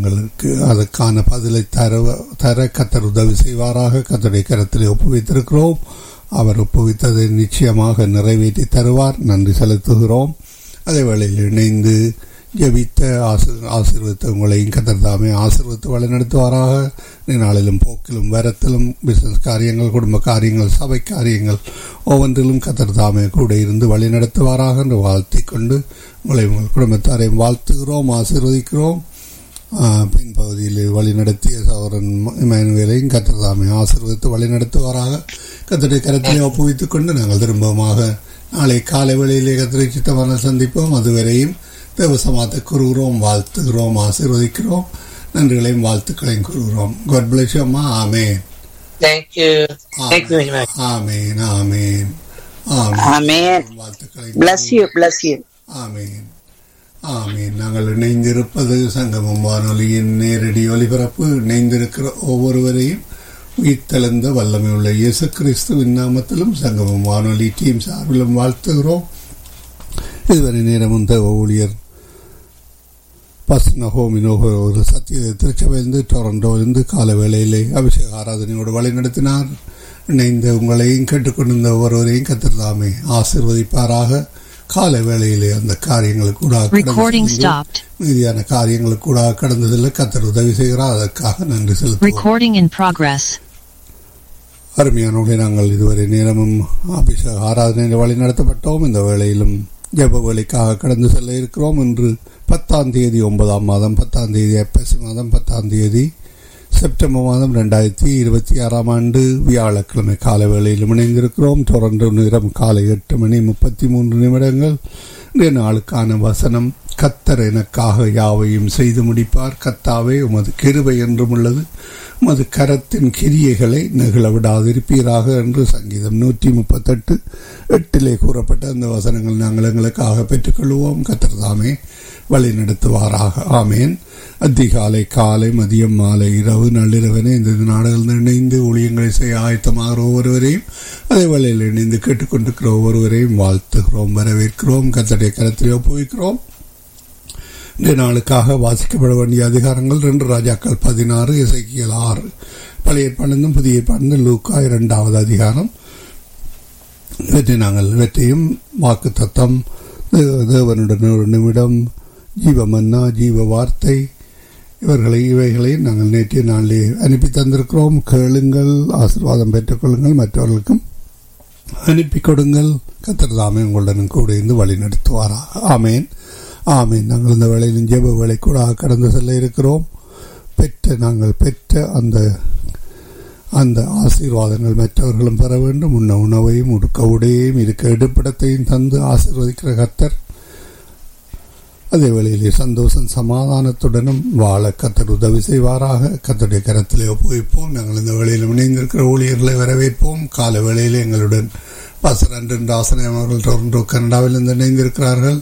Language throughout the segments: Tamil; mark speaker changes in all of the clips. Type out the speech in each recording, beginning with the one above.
Speaker 1: எங்களுக்கு அதற்கான பதிலை தர தர கத்தர் உதவி செய்வாராக கத்தருடைய கரத்தில் ஒப்புவித்திருக்கிறோம் அவர் ஒப்புவித்ததை நிச்சயமாக நிறைவேற்றி தருவார் நன்றி செலுத்துகிறோம் அதே வேளையில் இணைந்து ஜபித்த ஆசிர் ஆசீர்வதித்த உங்களையும் கத்தர் தாமே ஆசீர்வதித்து வழிநடத்துவாராக நாளிலும் போக்கிலும் வரத்திலும் பிசினஸ் காரியங்கள் குடும்ப காரியங்கள் சபை காரியங்கள் ஒவ்வொன்றிலும் கத்தர் தாமே கூட இருந்து வழி நடத்துவாராக என்று வாழ்த்திக் கொண்டு உங்களை உங்கள் குடும்பத்தாரையும் வாழ்த்துகிறோம் ஆசீர்வதிக்கிறோம் பின்பகுதியில் வழி நடத்திய சௌரன் இமானுவேலையும் கத்தர் தாமே ஆசீர்வதித்து வழி நடத்துவாராக கத்தருடைய கரத்திலே ஒப்புவித்துக் கொண்டு நாங்கள் திரும்பமாக நாளை காலை வேளையிலே கத்திரை சித்தமான சந்திப்போம் அதுவரையும் தேவசமாத்தை கூறுகிறோம் வாழ்த்துகிறோம் ஆசீர்வதிக்கிறோம் நன்றிகளையும் வாழ்த்துக்களையும் கூறுகிறோம் காட் பிளஸ் அம்மா ஆமே
Speaker 2: Thank you. Thank you very much.
Speaker 1: Amen amen
Speaker 3: Amen.
Speaker 1: வாழ்த்துக்களை
Speaker 3: Bless you, bless you.
Speaker 1: ஆமேன் ஆமீன் நாங்கள் இணைந்திருப்பது சங்கமம் வானொலியின் நேரடி ஒலிபரப்பு இணைந்திருக்கிற ஒவ்வொருவரையும் உயிர்த்தெழுந்த வல்லமை உள்ள இயேசு கிறிஸ்துவின் நாமத்திலும் சங்கமம் வானொலி டீம் சார்பிலும் வாழ்த்துகிறோம் இதுவரை நேரமும் தேவ ஊழியர் பஸ்ன ஹோமினோக ஒரு சத்திய திருச்சபையிலிருந்து டொரண்டோவிலிருந்து கால வேளையிலே அபிஷேக ஆராதனையோடு வழி நடத்தினார் இணைந்த உங்களையும் கேட்டுக்கொண்டிருந்த ஒருவரையும் கத்திரதாமே ஆசிர்வதிப்பாராக கால வேளையிலே அந்த காரியங்களுக்கு கூட
Speaker 4: Recording stopped.
Speaker 1: மீதியான காரியங்களுக்கு கூட கடந்ததில் கத்தர் உதவி செய்கிறார் அதற்காக நன்றி செலுத்துவோம்
Speaker 4: Recording in progress.
Speaker 1: அருமையானவர்களே நாங்கள் இதுவரை நேரமும் அபிஷேக ஆராதனையில் வழி நடத்தப்பட்டோம் இந்த வேளையிலும் ஜெப வேலைக்காக கடந்து செல்ல இருக்கிறோம் இன்று பத்தாம் தேதி ஒன்பதாம் மாதம் பத்தாம் தேதி ஐப்பசி மாதம் பத்தாம் தேதி செப்டம்பர் மாதம் ரெண்டாயிரத்தி இருபத்தி ஆறாம் ஆண்டு வியாழக்கிழமை காலை வேளையில் இணைந்திருக்கிறோம் தொடர்ந்து நேரம் காலை எட்டு மணி முப்பத்தி மூன்று நிமிடங்கள் இன்றைய நாளுக்கான வசனம் கத்தர் எனக்காக யாவையும் செய்து முடிப்பார் கத்தாவே உமது கிருபை என்றும் உள்ளது உமது கரத்தின் கிரியைகளை நெகிழ விடாதிருப்பீராக என்று சங்கீதம் நூற்றி முப்பத்தெட்டு எட்டிலே கூறப்பட்ட அந்த வசனங்கள் நாங்கள் எங்களுக்காக பெற்றுக்கொள்வோம் கத்திரதாமே வழி நடத்துவாராக ஆமேன் அதிகாலை காலை மதியம் மாலை இரவு நள்ளிரவனே இந்த நாடுகள் இணைந்து ஊழியங்களை செய்ய ஆயத்தமாகிற ஒவ்வொருவரையும் அதே வேளையில் இணைந்து கேட்டுக்கொண்டிருக்கிற ஒவ்வொருவரையும் வாழ்த்துகிறோம் வரவேற்கிறோம் கத்தடைய கரத்திலே ஒப்புவிக்கிறோம் இன்றைய நாளுக்காக வாசிக்கப்பட வேண்டிய அதிகாரங்கள் ரெண்டு ராஜாக்கள் பதினாறு இசைக்கியல் ஆறு பழைய ஏற்பாண்டிலும் புதிய ஏற்பாண்டிலும் லூக்கா இரண்டாவது அதிகாரம் இவற்றை நாங்கள் இவற்றையும் வாக்கு தத்தம் தேவனுடன் ஒரு நிமிடம் ஜீவ மன்னா ஜீவ வார்த்தை இவர்களை இவைகளை நாங்கள் நேற்றைய நாளிலே அனுப்பி தந்திருக்கிறோம் கேளுங்கள் ஆசீர்வாதம் பெற்றுக்கொள்ளுங்கள் மற்றவர்களுக்கும் அனுப்பி கொடுங்கள் கத்திரதாமே உங்களுடன் கூட இருந்து வழி நடத்துவாராக ஆமேன் ஆமீன் நாங்கள் இந்த வேளையிலும் ஜெப வேலை கூட கடந்து செல்ல இருக்கிறோம் பெற்ற நாங்கள் பெற்ற அந்த அந்த ஆசீர்வாதங்கள் மற்றவர்களும் பெற வேண்டும் உண்ண உணவையும் உடுக்க உடையையும் இருக்க எடுப்பிடத்தையும் தந்து ஆசீர்வதிக்கிற கத்தர் அதே வேளையிலே சந்தோஷம் சமாதானத்துடனும் வாழ கத்தர் உதவி செய்வாராக கத்தருடைய கரத்திலே ஒப்புவிப்போம் நாங்கள் இந்த வேளையில் இணைந்திருக்கிற ஊழியர்களை வரவேற்போம் கால வேளையில் எங்களுடன் பாசர் அன்றன் ஆசனம் அவர்கள் டொரண்டோ கனடாவிலிருந்து இணைந்திருக்கிறார்கள்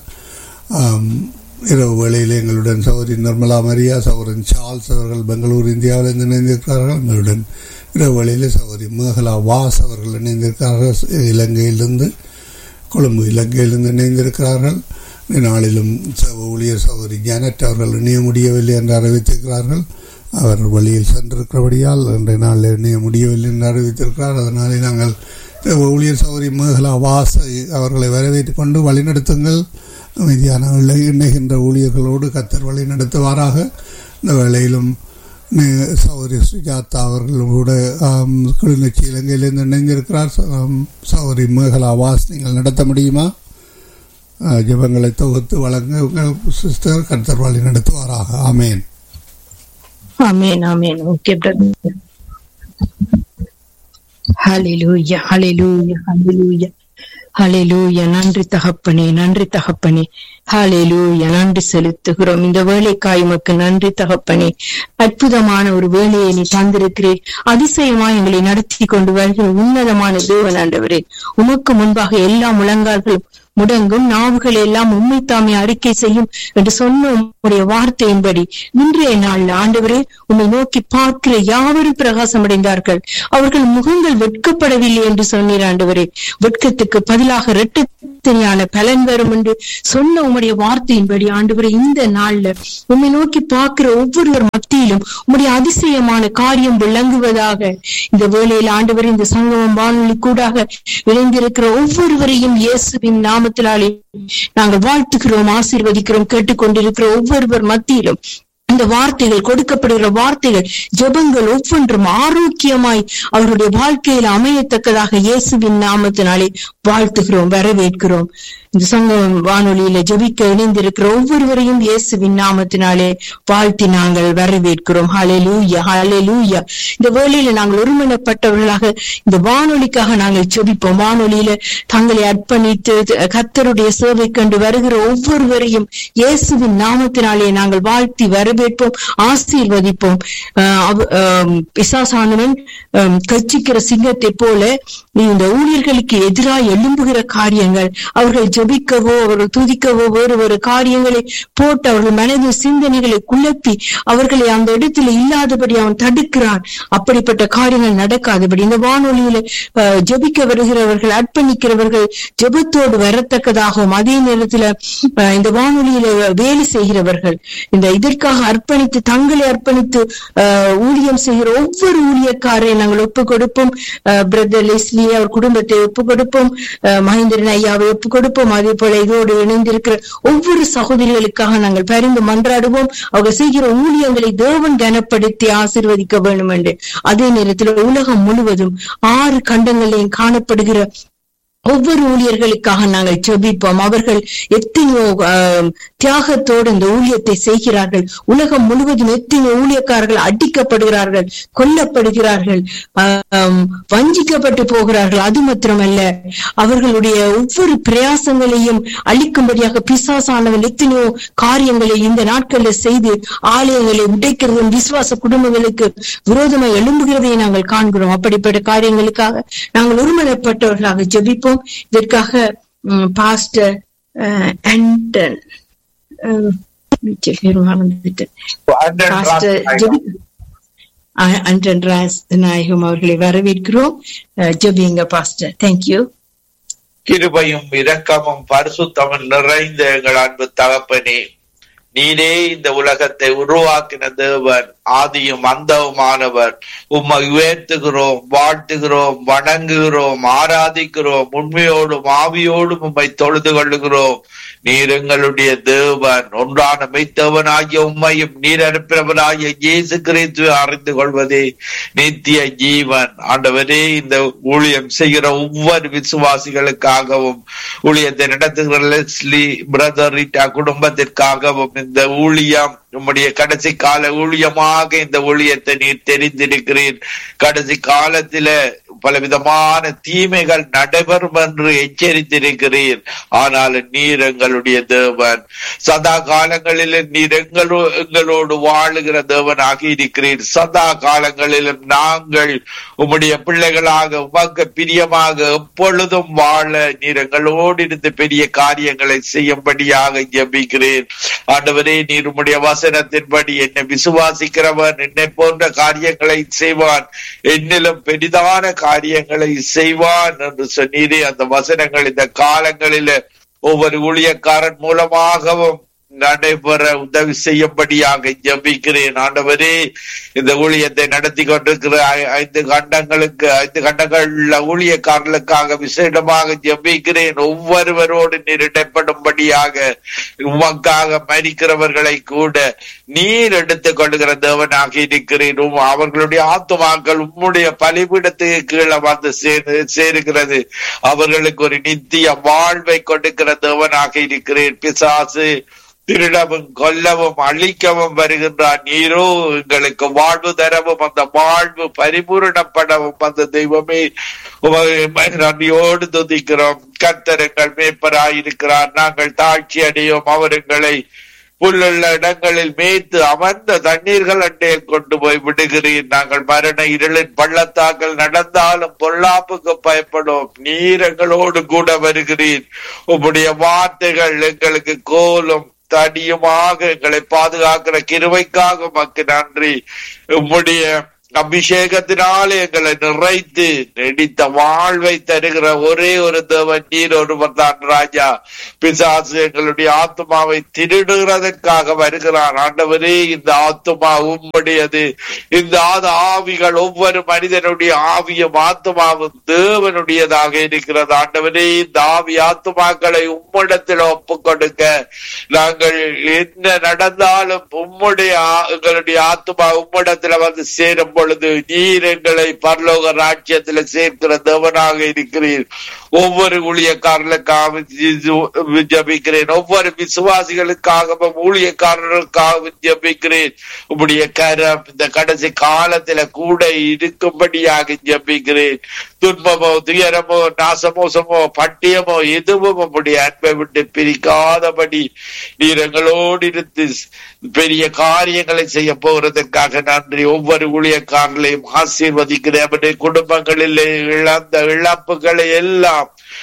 Speaker 1: இரவு வேளையில் எங்களுடன் சௌரி நிர்மலா மரியா சௌரன் சார்ல்ஸ் அவர்கள் பெங்களூர் இந்தியாவிலிருந்து இணைந்திருக்கிறார்கள் எங்களுடன் இரவு வேளையில் சௌரி மேகலா வாஸ் அவர்கள் இணைந்திருக்கிறார்கள் இலங்கையிலிருந்து கொழும்பு இலங்கையிலிருந்து இணைந்திருக்கிறார்கள் நாளிலும் ஊழியர் சௌரி ஜானட் அவர்கள் இணைய முடியவில்லை என்று அறிவித்திருக்கிறார்கள் அவர் வழியில் சென்றிருக்கிறபடியால் இன்றைய நாளில் இணைய முடியவில்லை என்று அறிவித்திருக்கிறார் அதனாலே நாங்கள் ஊழியர் சௌரி மேகலா வாஸ் அவர்களை வரவேற்றுக் கொண்டு வழிநடத்துங்கள் அமைதியான இணைகின்ற ஊழியர்களோடு கத்தர் வழி நடத்துவாராக இந்த வேளையிலும் சௌரி சுஜாதா அவர்கள் கூட கிளிநொச்சி இலங்கையிலிருந்து இணைந்திருக்கிறார் சௌரி மேகலா வாஸ் நீங்கள் நடத்த முடியுமா ஜபங்களை தொகுத்து வழங்க உங்கள் சிஸ்டர் கத்தர் வழி நடத்துவாராக ஆமேன்
Speaker 5: ஆமேன் ஆமேன் ஓகே பிரதர் ஹalleluya ஹalleluya ஹalleluya ஹalleluya நன்றி தகப்பனே நன்றி தகப்பனே ஹalleluya நன்றி செலுத்துகிறோம் இந்த வேலைக்காய் உமக்கு நன்றி தகப்பனே அற்புதமான ஒரு வேலையை நீ தந்திருக்கிறேன் அதிசயமா எங்களை நடத்தி கொண்டு வருகிற உன்னதமான தேவன் ஆண்டவரே உமக்கு முன்பாக எல்லா முழங்கால்களும் முடங்கும் நாவுகள் எல்லாம் உண்மை தாமே அறிக்கை செய்யும் என்று சொன்ன உம்முடைய வார்த்தையின்படி இன்றைய நாள்ல ஆண்டவரே உம்மை நோக்கி பார்க்கிற யாவரும் பிரகாசம் அடைந்தார்கள் அவர்கள் முகங்கள் வெட்கப்படவில்லை என்று சொன்னீர் ஆண்டவரே வெட்கத்துக்கு பதிலாக இரட்டத்தனியான பலன் வரும் என்று சொன்ன உம்முடைய வார்த்தையின்படி ஆண்டவரே இந்த நாள்ல உம்மை நோக்கி பார்க்கிற ஒவ்வொருவர் மத்தியிலும் உம்முடைய அதிசயமான காரியம் விளங்குவதாக இந்த வேளையில் ஆண்டவர் இந்த சங்கமம் வானொலி கூடாக இணைந்திருக்கிற ஒவ்வொருவரையும் இயேசுவின் நாமத்தினாலே நாங்கள் வாழ்த்துகிறோம் ஆசீர்வதிக்கிறோம் கேட்டுக்கொண்டிருக்கிற ஒவ்வொருவர் மத்தியிலும் இந்த வார்த்தைகள் கொடுக்கப்படுகிற வார்த்தைகள் ஜெபங்கள் ஒவ்வொன்றும் ஆரோக்கியமாய் அவருடைய வாழ்க்கையில் அமையத்தக்கதாக இயேசுவின் நாமத்தினாலே வாழ்த்துகிறோம் வரவேற்கிறோம் இந்த சங்கம் வானொலியில ஜெபிக்க இணைந்திருக்கிற ஒவ்வொருவரையும் இயேசுவின் நாமத்தினாலே வாழ்த்தி நாங்கள் வரவேற்கிறோம் ஹalleluya ஹalleluya இந்த வேளையில நாங்கள் ஒருமனப்பட்டவர்களாக இந்த வானொலிக்காக நாங்கள் ஜெபிப்போம் வானொலியில தங்களை அர்ப்பணித்து கத்தருடைய சேவை கண்டு வருகிற ஒவ்வொருவரையும் இயேசுவின் நாமத்தினாலே நாங்கள் வாழ்த்தி வரவேற்போம் ஆசீர்வதிப்போம் ஆஹ் அவ- ஆம், பிசாசானவன் ஆம், கர்ச்சிக்கிற சிங்கத்தை போல இந்த ஊழியர்களுக்கு எதிராக எழும்புகிற காரியங்கள் அவர்கள் ஜெபிக்கவோ அவர்கள் துதிக்கவோ வேறு வேறு காரியங்களை போட்டு அவர்கள் மனதில் சிந்தனைகளை குழப்பி அவர்களை அந்த இடத்துல இல்லாதபடி அவன் தடுக்கிறான் அப்படிப்பட்ட காரியங்கள் நடக்காதபடி இந்த வானொலியில ஆஹ், ஜெபிக்க வருகிறவர்கள் அர்ப்பணிக்கிறவர்கள் ஜெபத்தோடு வரத்தக்கதாகவும் அதே நேரத்துல ஆஹ், இந்த வானொலியில வேலை செய்கிறவர்கள் இந்த இதற்காக அர்ப்பணித்து தங்களை அர்ப்பணித்து ஆஹ், ஊழியம் செய்கிற ஒவ்வொரு ஊழியக்காரை நாங்கள் ஒப்பு கொடுப்போம் பிரதர் லெஸ்லி அவர் குடும்பத்தை ஒப்பு கொடுப்போம் ஆஹ், மகேந்திரன் ஐயாவை ஒப்பு கொடுப்போம் அதே போல இதோடு இணைந்திருக்கிற ஒவ்வொரு சகோதரிகளுக்காக நாங்கள் பரிந்து மன்றாடுவோம் அவர்கள் செய்கிற ஊழியங்களை தேவன் கனப்படுத்தி ஆசீர்வதிக்க வேண்டும் என்று அதே நேரத்தில் உலகம் முழுவதும் ஆறு கண்டங்களிலும் காணப்படுகிற ஒவ்வொரு ஊழியர்களுக்காக நாங்கள் ஜெபிப்போம் அவர்கள் எத்தனையோ ஆம், தியாகத்தோடு இந்த ஊழியத்தை செய்கிறார்கள் உலகம் முழுவதும் எத்தனையோ ஊழியக்காரர்கள் அடிக்கப்படுகிறார்கள் கொல்லப்படுகிறார்கள் ஆம், வஞ்சிக்கப்பட்டு போகிறார்கள் அது மாத்திரமல்ல அவர்களுடைய ஒவ்வொரு பிரயாசங்களையும் அழிக்கும்படியாக பிசாசானவன் எத்தனையோ காரியங்களை இந்த நாட்களில் செய்து ஆலயங்களை உடைக்கிறதும் விசுவாச குடும்பங்களுக்கு விரோதமாக எழும்புகிறதை நாங்கள் காண்கிறோம் அப்படிப்பட்ட காரியங்களுக்காக நாங்கள் ஒருமனப்பட்டவர்களாக ஜெபிப்போம் இதற்காக பாஸ்டர் ஆண்டன் மறந்துவிட்டேன் பாஸ்டர் ஜெபி அ- அண்டன் ராஸ் நாயகம் அவர்களை வரவேற்கிறோம் அஹ், ஜெபிங்க பாஸ்டர் தேங்க்யூ
Speaker 6: கிருபையும் இரக்கமும் பரிசுத்தமும் நிறைந்த எங்கள் அன்பு தகப்பனே நீரே இந்த உலகத்தை உருவாக்கின தேவன் ஆதியும் அந்தவுமானவர் உம்மை உயர்த்துகிறோம் வாழ்த்துகிறோம் வணங்குகிறோம் ஆராதிக்கிறோம் உண்மையோடும் ஆவியோடும் உம்மை தொழுது கொள்ளுகிறோம் நீர் எங்களுடைய தேவன் ஒன்றான மெய்த்தவனாகிய உம்மையும் நீர் அனுப்பினவனாகிய இயேசு கிறிஸ்துவை அறிந்து கொள்வதே நித்திய ஜீவன் ஆண்டவரே இந்த ஊழியம் செய்கிற ஒவ்வொரு விசுவாசிகளுக்காகவும் ஊழியத்தை நடத்துகிற லெஸ்லி பிரதர் ரீட்டா குடும்பத்திற்காகவும் இந்த ஊழியம் உம்முடைய கடைசி கால ஊழியமாக இந்த ஊழியத்தை நீர் தெரிந்திருக்கிறீர் கடைசி காலத்தில பலவிதமான தீமைகள் நடைபெறும் என்று எச்சரித்திருக்கிறீர் ஆனால் நீர் எங்களுடைய தேவன் சதா காலங்களிலும் நீர் எங்களோ எங்களோடு வாழுகிற தேவனாக இருக்கிறீர் சதா காலங்களிலும் நாங்கள் உம்முடைய பிள்ளைகளாக உமக்கு பிரியமாக எப்பொழுதும் வாழ நீர் எங்களோடு இருந்து பெரிய காரியங்களை செய்யும்படியாக ஜெபிக்கிறேன் ஆண்டவரே நீர் உம்முடைய வசனத்தின்படி என்னை விசுவாசிக்கிறவன் என்னை போன்ற காரியங்களை செய்வான் என்னிலும் பெரிதான காரியங்களை செய்வான் என்று சொன்னீரே அந்த வசனங்கள் இந்த காலங்களில ஒவ்வொரு ஊழியக்காரன் மூலமாகவும் நடைபெற உதவி செய்யும்படியாக ஜெபிக்கிறேன் ஆண்டவரே இந்த ஊழியத்தை நடத்தி கொண்டிருக்கிற ஐ- ஐந்து கண்டங்களுக்கு ஐந்து கண்டங்கள் உள்ள ஊழியக்காரர்களுக்காக விசேடமாக ஜெபிக்கிறேன் ஒவ்வொருவரோடு நீர் இடைப்படும்படியாக உமக்காக மரிக்கிறவர்களை கூட நீர் எடுத்துக் கொள்ளுகிற தேவனாக இருக்கிறேன் உம் அவர்களுடைய ஆத்துமாக்கள் உம்முடைய பலிபீடத்துக்கு கீழே வந்து சேரு- சேருகிறது அவர்களுக்கு ஒரு நித்திய வாழ்வை கொடுக்கிற தேவனாக இருக்கிறேன் பிசாசு திருடவும் கொல்லவும் அழிக்கவும் வருகின்றார் நீரோ எங்களுக்கு வாழ்வு தரவும் அந்த வாழ்வு பரிபூரணப்படவும் அந்த தெய்வமே உமக்கு நன்றியோடு துதிக்கிறோம் கர்த்தர் எங்கள் மேய்ப்பராயிருக்கிறார் நாங்கள் தாழ்ச்சி அடையோம் அவர் எங்களை புல்லுள்ள இடங்களில் மேய்த்து அமர்ந்த தண்ணீர்கள் அண்டையில் கொண்டு போய் விடுகிறீர் நாங்கள் மரண இருளின் பள்ளத்தாக்கள் நடந்தாலும் பொல்லாப்புக்கு பயப்படும் நீர் எங்களோடு கூட வருகிறீர் உம்முடைய வார்த்தைகள் எங்களுக்கு கோலும் தடியுமாக எங்களை பாதுகாக்கிற கிருவைக்காக உமக்கு நன்றி உம்முடைய அபிஷேகத்தினாலே எங்களை நிறைத்து நெடித்த வாழ்வை தருகிற ஒரே ஒரு தேவன் நீர் ஒருவர் தான் ராஜா பிசாசு எங்களுடைய ஆத்மாவை திருடுகிறதற்காக வருகிறான் ஆண்டவரே இந்த ஆத்மா உம்முடையது இந்த ஆத ஆவிகள் ஒவ்வொரு மனிதனுடைய ஆவியும் ஆத்மாவும் தேவனுடையதாக இருக்கிறது ஆண்டவரே இந்த ஆவி ஆத்மாக்களை உம்மிடத்தில் ஒப்புக் கொடுக்க நாங்கள் என்ன நடந்தாலும் உம்முடைய ஆ- எங்களுடைய ஆத்மா உம்மிடத்துல வந்து சேரும் பொழுது நீர் எங்களை பரலோக ராஜ்யத்துல சேர்க்கிற தேவனாக இருக்கிறீர் ஒவ்வொரு ஊழியக்காரர்களுக்காக ஜி- ஜெபிக்கிறேன் ஒவ்வொரு விசுவாசிகளுக்காகவும் ஊழியக்காரர்களுக்காகவும் ஜெபிக்கிறேன் உம்முடைய கரம் இந்த கடைசி காலத்துல கூட இருக்கும்படியாக ஜெபிக்கிறேன் துன்பமோ துயரமோ நாசமோசமோ பட்டியமோ எதுவும் உம்முடைய அன்பை விட்டு பிரிக்காதபடி நீர் எங்களோடு இருந்து பெரிய காரியங்களை செய்ய போகிறதுக்காக நன்றி ஒவ்வொரு ஊழியக்காரர்களையும் ஆசீர்வதிக்கிறேன் அவருடைய குடும்பங்களில் இழந்த இழப்புகளை எல்லாம்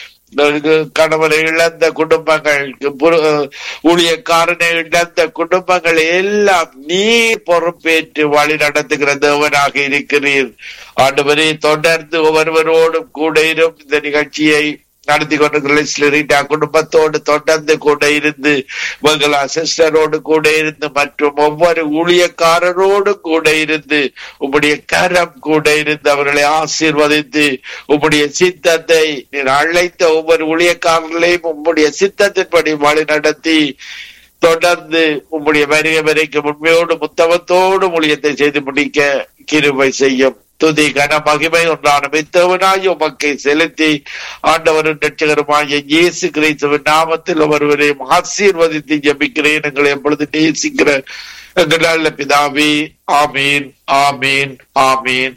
Speaker 6: கணவரை இழந்த குடும்பங்கள் புரு- ஊழியக்காரனை இழந்த குடும்பங்கள் எல்லாம் நீர் பொறுப்பேற்று வழி நடத்துகிற தேவனாக இருக்கிறீர் ஆண்டவரே தொடர்ந்து ஒவ்வொருவரோடும் கூட இரும் இந்த நிகழ்ச்சியை நடத்தி கொண்டிருக்கிற ரீட்டா குடும்பத்தோடு தொடர்ந்து கூட இருந்து மங்களா சிஸ்டரோடு கூட இருந்து மற்றும் ஒவ்வொரு ஊழியக்காரரோடு கூட இருந்து உம்முடைய கரம் கூட இருந்து அவர்களை ஆசீர்வதித்து உம்முடைய சித்தத்தை நீர் அழைத்த ஒவ்வொரு ஊழியக்காரர்களையும் உம்முடைய சித்தத்தின்படி வழி நடத்தி தொடர்ந்து உம்முடைய வருகை வரைக்கும் உண்மையோடு முத்தவத்தோடு ஊழியத்தை செய்து முடிக்க கிருபை செய்யும் துதி கன மகிமை ஒன்றான மித்தவனாய் உமக்கை செலுத்தி ஆண்டவரும் ரட்சகருமாகிய இயேசு கிறிஸ்துவின் நாமத்தில் ஒருவரையும் ஆசீர்வதித்து ஜெபிக்கிறேன் எங்களை எப்பொழுது நேசிக்கிற எங்கள் நல்ல பிதாவே ஆமீன் ஆமீன் ஆமீன்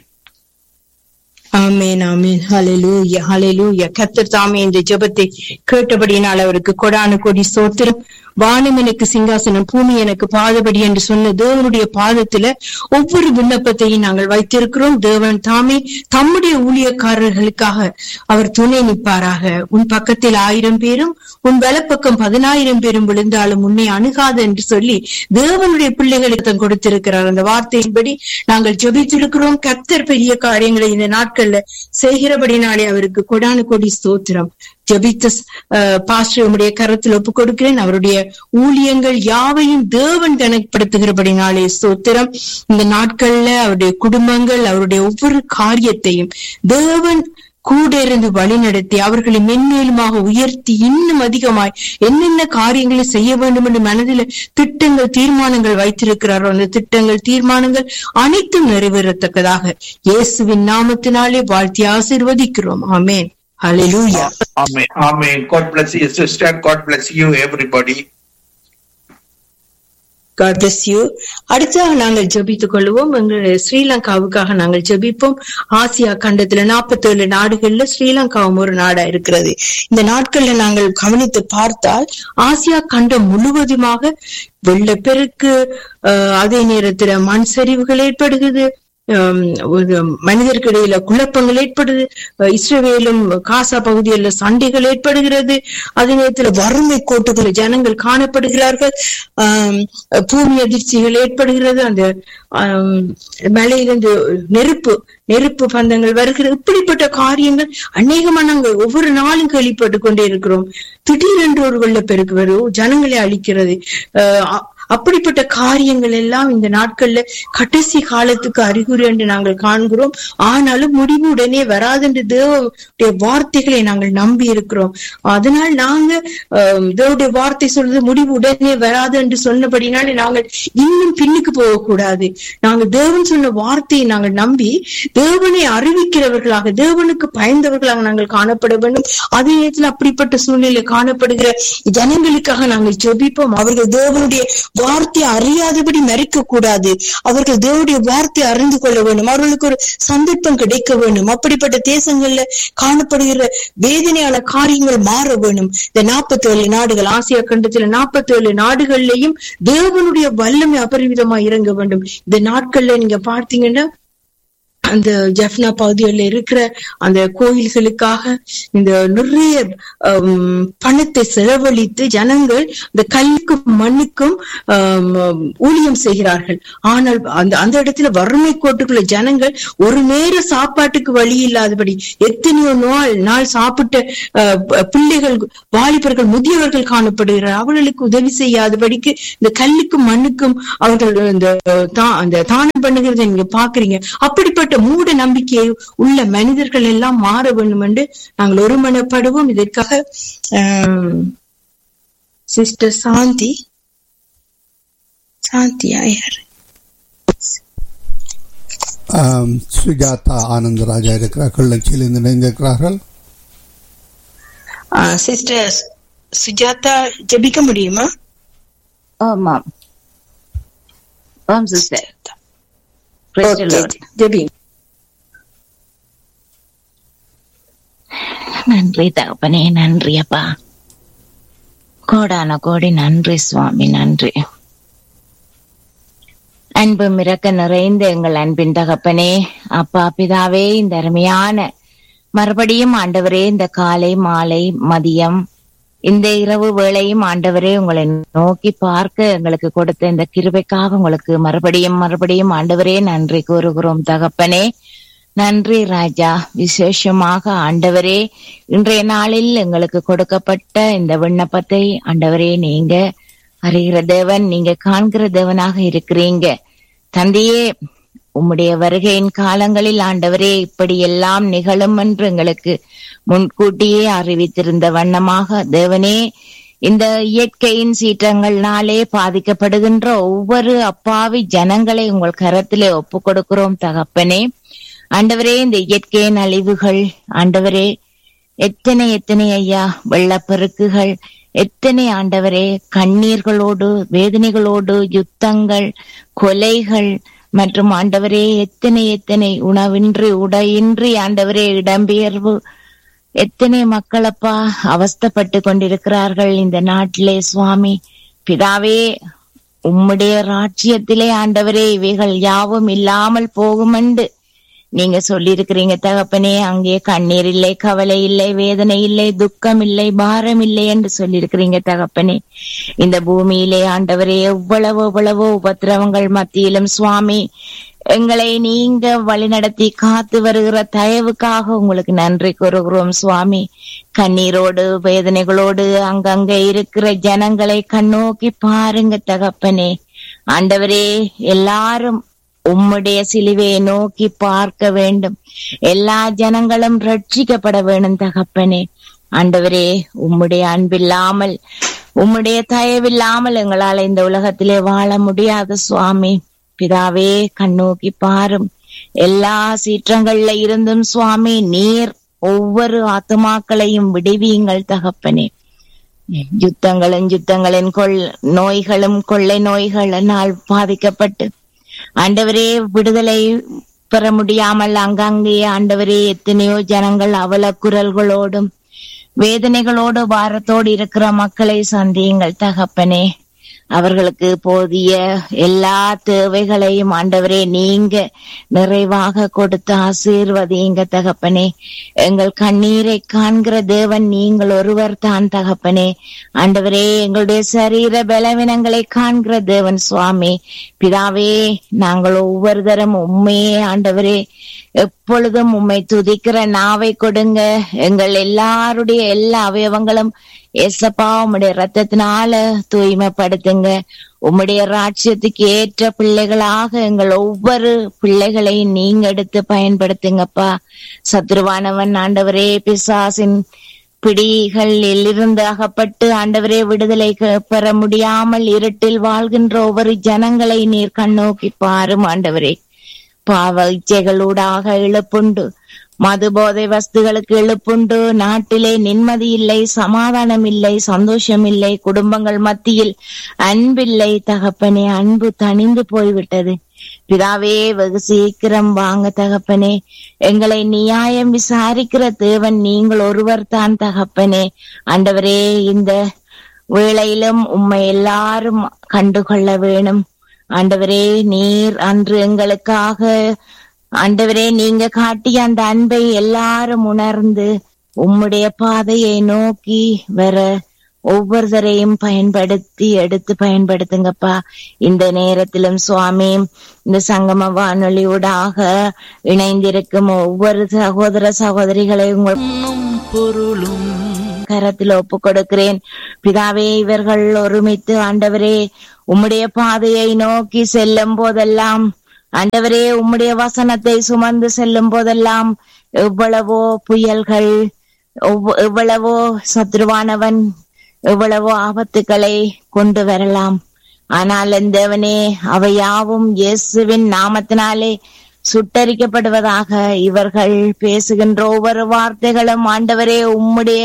Speaker 5: ஆமேன் ஆமேன் ஹalleluya ஹalleluya கர்த்தர் தாமே இந்த ஜெபத்தை கேட்டபடியினால் அவருக்கு கொடான கொடி சோத்திரம் வானம் எனக்கு சிங்காசனம் பூமி எனக்கு பாதபடி என்று சொன்ன தேவனுடைய பாதத்துல ஒவ்வொரு விண்ணப்பத்தையும் நாங்கள் வைத்திருக்கிறோம் தேவன் தாமே தம்முடைய ஊழியக்காரர்களுக்காக அவர் துணை நிற்பாராக உன் பக்கத்தில் ஆயிரம் பேரும் உன் வலப்பக்கம் பதினாயிரம் பேரும் விழுந்தாலும் உன்னை அணுகாது என்று சொல்லி தேவனுடைய பிள்ளைகளுக்கு தம் கொடுத்திருக்கிறார் அந்த வார்த்தையின்படி நாங்கள் ஜெபித்திருக்கிறோம் கர்த்தர் பெரிய காரியங்களை இந்த நாட்கள்ல செய்கிறபடினாலே அவருக்கு கொடானு கொடி ஸ்தோத்திரம் ஜெபித்த பாஸ்டர் உடைய கரத்தில் ஒப்புக் கொடுக்கிறேன் அவருடைய ஊழியங்கள் யாவையும் தேவன் கணப்படுத்துகிறபடினாலே ஸ்தோத்திரம் இந்த நாட்கள்ல அவருடைய குடும்பங்கள் அவருடைய ஒவ்வொரு காரியத்தையும் தேவன் கூட இருந்து வழிநடத்தி அவர்களை மென்மேலுமாக உயர்த்தி இன்னும் அதிகமாய் என்னென்ன காரியங்களை செய்ய வேண்டும் என்று மனதில் திட்டங்கள் தீர்மானங்கள் வைத்திருக்கிறாரோ அந்த திட்டங்கள் தீர்மானங்கள் அனைத்தும் நிறைவேறத்தக்கதாக இயேசுவின் நாமத்தினாலே வாழ்த்தி ஆசீர்வதிக்கிறோம் ஆமென் ஹalleluya
Speaker 6: Amen. Amen. God bless you, sister. God bless you, everybody.
Speaker 5: God bless you. அடுத்ததாக நாங்கள் ஜெபித்துக் கொள்வோம் எங்கள் ஸ்ரீலங்காவுக்காக நாங்கள் ஜெபிப்போம் ஆசியா கண்டத்துல 47 நாடுகள்ல ஸ்ரீலங்காவும் ஒரு நாடா இருக்கிறது இந்த நாட்கள்ல நாங்கள் கவனித்து பார்த்தால் ஆசியா கண்டம் முழுவதுமாக வெள்ளப்பெருக்கு அஹ், அதே நேரத்துல மண் சரிவுகள் ஏற்படுகிறது ஹம், ஒரு மனிதருக்கு இடையில குழப்பங்கள் ஏற்படுது அஹ் இஸ்ரவேலும் காசா பகுதியில் சண்டைகள் ஏற்படுகிறது அதே நேரத்துல வறுமை கோட்டுகள் ஜனங்கள் காணப்படுகிறார்கள் ஆம், பூமி அதிர்ச்சிகள் ஏற்படுகிறது அந்த ஆம், மலையிலிருந்து நெருப்பு நெருப்பு பந்தங்கள் வருகிறது இப்படிப்பட்ட காரியங்கள் அநேகமா நாங்கள் ஒவ்வொரு நாளும் கேள்விப்பட்டு கொண்டே இருக்கிறோம் திடீரென்று ஒரு வெள்ளப்பெருக்கு வரும் ஜனங்களை அழிக்கிறது அஹ் அ- அப்படிப்பட்ட காரியங்கள் எல்லாம் இந்த நாட்கள்ல கடைசி காலத்துக்கு அறிகுறி என்று நாங்கள் காண்கிறோம் ஆனாலும் முடிவு உடனே வராது என்று தேவனுடைய வார்த்தைகளை நாங்கள் நம்பி இருக்கிறோம் அதனால் நாங்க ஆஹ், தேவனுடைய வார்த்தை சொல்றது முடிவு உடனே வராது என்று சொன்னபடினாலே நாங்கள் இன்னும் பின்னுக்கு போகக்கூடாது நாங்கள் தேவன் சொன்ன வார்த்தையை நாங்கள் நம்பி தேவனை அறிவிக்கிறவர்களாக தேவனுக்கு பயந்தவர்களாக நாங்கள் காணப்பட வேண்டும் அதே நேரத்தில் அப்படிப்பட்ட சூழ்நிலை காணப்படுகிற ஜனங்களுக்காக நாங்கள் ஜெபிப்போம் அவர்கள் தேவனுடைய வார்த்தை அறியாதபடி மறிக்க கூடாது அவர்கள் தேவனுடைய வார்த்தை அறிந்து கொள்ள வேண்டும் அவர்களுக்கு ஒரு சந்தர்ப்பம் கிடைக்க வேண்டும் அப்படிப்பட்ட தேசங்கள்ல காணப்படுகிற வேதனையான காரியங்கள் மாற வேணும் இந்த நாற்பத்தி ஏழு நாடுகள் ஆசியா கண்டத்துல நாற்பத்தி ஏழு நாடுகள்லயும் தேவனுடைய வல்லமை அபரிவிதமா இறங்க வேண்டும் இந்த நாட்கள்ல நீங்க பார்த்தீங்கன்னா அந்த ஜஃப்னா பகுதிகளில் இருக்கிற அந்த கோயில்களுக்காக இந்த நிறைய ஹம், பணத்தை செலவழித்து ஜனங்கள் இந்த கல்லுக்கும் மண்ணுக்கும் ஹம், ஊழியம் செய்கிறார்கள் ஆனால் அந்த அந்த இடத்துல வறுமை கோட்டுக்குள்ள ஜனங்கள் ஒரு நேர சாப்பாட்டுக்கு வழி இல்லாதபடி எத்தனையோ நாள் நாள் சாப்பிட்ட அஹ், ப- பிள்ளைகள் வாலிபர்கள் முதியவர்கள் காணப்படுகிறார் அவர்களுக்கு உதவி செய்யாதபடிக்கு இந்த கல்லுக்கும் மண்ணுக்கும் அவர்கள் இந்த தா- அந்த தானம் பண்ணுகிறதை நீங்க பாக்குறீங்க அப்படிப்பட்ட மூட நம்பிக்கை உள்ள மனிதர்கள் எல்லாம் மாற வேண்டும் என்று நாங்கள் ஒருமனப்படுவோம் இதற்காக சிஸ்டர் சாந்தி சாந்தியா யார்
Speaker 1: ஆம், சுஜாதா ஆனந்தராஜா இருக்கிறார் கிள்ளச்சியில் இருந்து இணைந்திருக்கிறார்கள்
Speaker 5: சிஸ்டர் சுஜாதா ஜெபிக்க முடியுமா
Speaker 7: ஆமாம் ஆம் சிஸ்டர் Praise the Lord.
Speaker 5: ஜெபி
Speaker 7: நன்றி தகப்பனே நன்றி அப்பா கோடான கோடி நன்றி சுவாமி நன்றி அன்பு மிரக்க நிறைந்த எங்கள் அன்பின் தகப்பனே அப்பா பிதாவே இந்த அருமையான மறுபடியும் ஆண்டவரே இந்த காலை மாலை மதியம் இந்த இரவு வேளையும் ஆண்டவரே உங்களை நோக்கி பார்க்க எங்களுக்கு கொடுத்த இந்த கிருபைக்காக உங்களுக்கு மறுபடியும் மறுபடியும் ஆண்டவரே நன்றி கூறுகிறோம் தகப்பனே நன்றி ராஜா விசேஷமாக ஆண்டவரே இன்றைய நாளில் எங்களுக்கு கொடுக்கப்பட்ட இந்த விண்ணப்பத்தை ஆண்டவரே நீங்க அறிகிற தேவன் நீங்க காண்கிற தேவனாக இருக்கிறீங்க தந்தையே உம்முடைய வருகையின் காலங்களில் ஆண்டவரே இப்படி எல்லாம் நிகழும் என்று எங்களுக்கு முன்கூட்டியே அறிவித்திருந்த வண்ணமாக தேவனே இந்த இயற்கையின் சீற்றங்கள்னாலே பாதிக்கப்படுகின்ற ஒவ்வொரு அப்பாவி ஜனங்களை உங்கள் கரத்திலே ஒப்பு கொடுக்கிறோம் தகப்பனே ஆண்டவரே இந்த இயற்கையின் அழிவுகள் ஆண்டவரே எத்தனை எத்தனை ஐயா வெள்ளப்பெருக்குகள் எத்தனை ஆண்டவரே கண்ணீர்களோடு வேதனைகளோடு யுத்தங்கள் கொலைகள் மற்றும் ஆண்டவரே எத்தனை எத்தனை உணவின்றி உடையின்றி ஆண்டவரே இடம்பெயர்வு எத்தனை மக்களப்பா அவஸ்தப்பட்டு கொண்டிருக்கிறார்கள் இந்த நாட்டிலே சுவாமி பிதாவே உம்முடைய ராஜ்யத்திலே ஆண்டவரே இவைகள் யாவும் இல்லாமல் போகுமென்று நீங்க சொல்லியிருக்கிறீங்க தகப்பனே அங்கே கண்ணீர் இல்லை கவலை இல்லை வேதனை இல்லை துக்கம் இல்லை பாரம் இல்லை என்று சொல்லியிருக்கிறீங்க தகப்பனே இந்த பூமியிலே ஆண்டவரே எவ்வளவு எவ்வளவோ உபத்திரவங்கள் மத்தியிலும் சுவாமி எங்களை நீங்க வழிநடத்தி காத்து வருகிற தயவுக்காக உங்களுக்கு நன்றி கூறுகிறோம் சுவாமி கண்ணீரோடு வேதனைகளோடு அங்கங்க இருக்கிற ஜனங்களை கண்ணோக்கி பாருங்க தகப்பனே ஆண்டவரே எல்லாரும் உம்முடைய சிலுவையை நோக்கி பார்க்க வேண்டும் எல்லா ஜனங்களும் ரட்சிக்கப்பட வேண்டும் தகப்பனே ஆண்டவரே உம்முடைய அன்பில்லாமல் உம்முடைய தயவில்லாமல் எங்களால் இந்த உலகத்திலே வாழ முடியாது சுவாமி பிதாவே கண்ணோக்கி பாரும் எல்லா சீற்றங்கள்ல இருந்தும் சுவாமி நீர் ஒவ்வொரு ஆத்துமாக்களையும் விடுவியுங்கள் தகப்பனே யுத்தங்களும் யுத்தங்களின் கொள் நோய்களும் கொள்ளை நோய்களினால் பாதிக்கப்பட்டு ஆண்டவரே விடுதலை பெற முடியாமல் அங்கங்கே ஆண்டவரே எத்தனையோ ஜனங்கள் அவல குரல்களோடும் வேதனைகளோடு வாரத்தோடு இருக்கிற மக்களை சந்தியுங்கள் தகப்பனே அவர்களுக்கு போதிய எல்லா தேவைகளையும் ஆண்டவரே நீங்க நிறைவாக கொடுத்து ஆசீர்வதிங்க தகப்பனே எங்கள் கண்ணீரை காண்கிற தேவன் நீங்கள் ஒருவர் தான் தகப்பனே ஆண்டவரே எங்களுடைய சரீர பலவீனங்களை காண்கிற தேவன் சுவாமி பிதாவே நாங்கள் ஒவ்வொரு தரம் உண்மையே ஆண்டவரே எப்பொழுதும் உம்மை துதிக்கிற நாவை கொடுங்க எங்கள் எல்லாருடைய எல்லா அவயவங்களும் ஏசப்பா உம்முடைய ரத்தத்தினால தூய்மைப்படுத்துங்க உம்முடைய ராட்சியத்துக்கு ஏற்ற பிள்ளைகளாக எங்கள் ஒவ்வொரு பிள்ளைகளையும் நீங்க எடுத்து பயன்படுத்துங்கப்பா சத்ருவானவன் ஆண்டவரே பிசாசின் பிடிகளில் இருந்து அகப்பட்டு ஆண்டவரே விடுதலை பெற முடியாமல் இருட்டில் வாழ்கின்ற ஒவ்வொரு ஜனங்களை நீர் கண்ணோக்கி பாரும் ஆண்டவரே பாவ இச்சைகளூடாக இழப்புண்டு மது போதை வஸ்துகளுக்கு எழுப்புண்டு நாட்டிலே நிம்மதி இல்லை சமாதானம் இல்லை சந்தோஷம் இல்லை குடும்பங்கள் மத்தியில் அன்பில்லை தகப்பனே அன்பு தணிந்து போய்விட்டது பிதாவே வெகு சீக்கிரம் வாங்க தகப்பனே எங்களை நியாயம் விசாரிக்கிற தேவன் நீங்கள் ஒருவர் தான் தகப்பனே ஆண்டவரே இந்த வேளையிலும் உம்மை எல்லாரும் கண்டுகொள்ள வேணும் ஆண்டவரே நீர் அன்று எங்களுக்காக ஆண்டவரே நீங்க காட்டிய அந்த அன்பை எல்லாரும் உணர்ந்து உம்முடைய பாதையை நோக்கி வர ஒவ்வொருத்தரையும் பயன்படுத்தி எடுத்து பயன்படுத்துங்கப்பா இந்த நேரத்திலும் சுவாமி இந்த சங்கம வானொலியூடாக இணைந்திருக்கும் ஒவ்வொரு சகோதர சகோதரிகளை உங்கள் கரத்தில் ஒப்பு கொடுக்கிறேன் பிதாவே இவர்கள் ஒருமித்து ஆண்டவரே உம்முடைய பாதையை நோக்கி செல்லும் போதெல்லாம் ஆண்டவரே உம்முடைய வசனத்தை சுமந்து செல்லும் போதெல்லாம் எவ்வளவோ புயல்கள் எவ்வ- எவ்வளவோ சத்ருவானவன் எவ்வளவோ ஆபத்துக்களை கொண்டு வரலாம் ஆனால் என் தேவனே அவை யாவும் இயேசுவின் நாமத்தினாலே சுட்டரிக்கப்படுவதாக இவர்கள் பேசுகின்ற ஒவ்வொரு வார்த்தைகளும் ஆண்டவரே உம்முடைய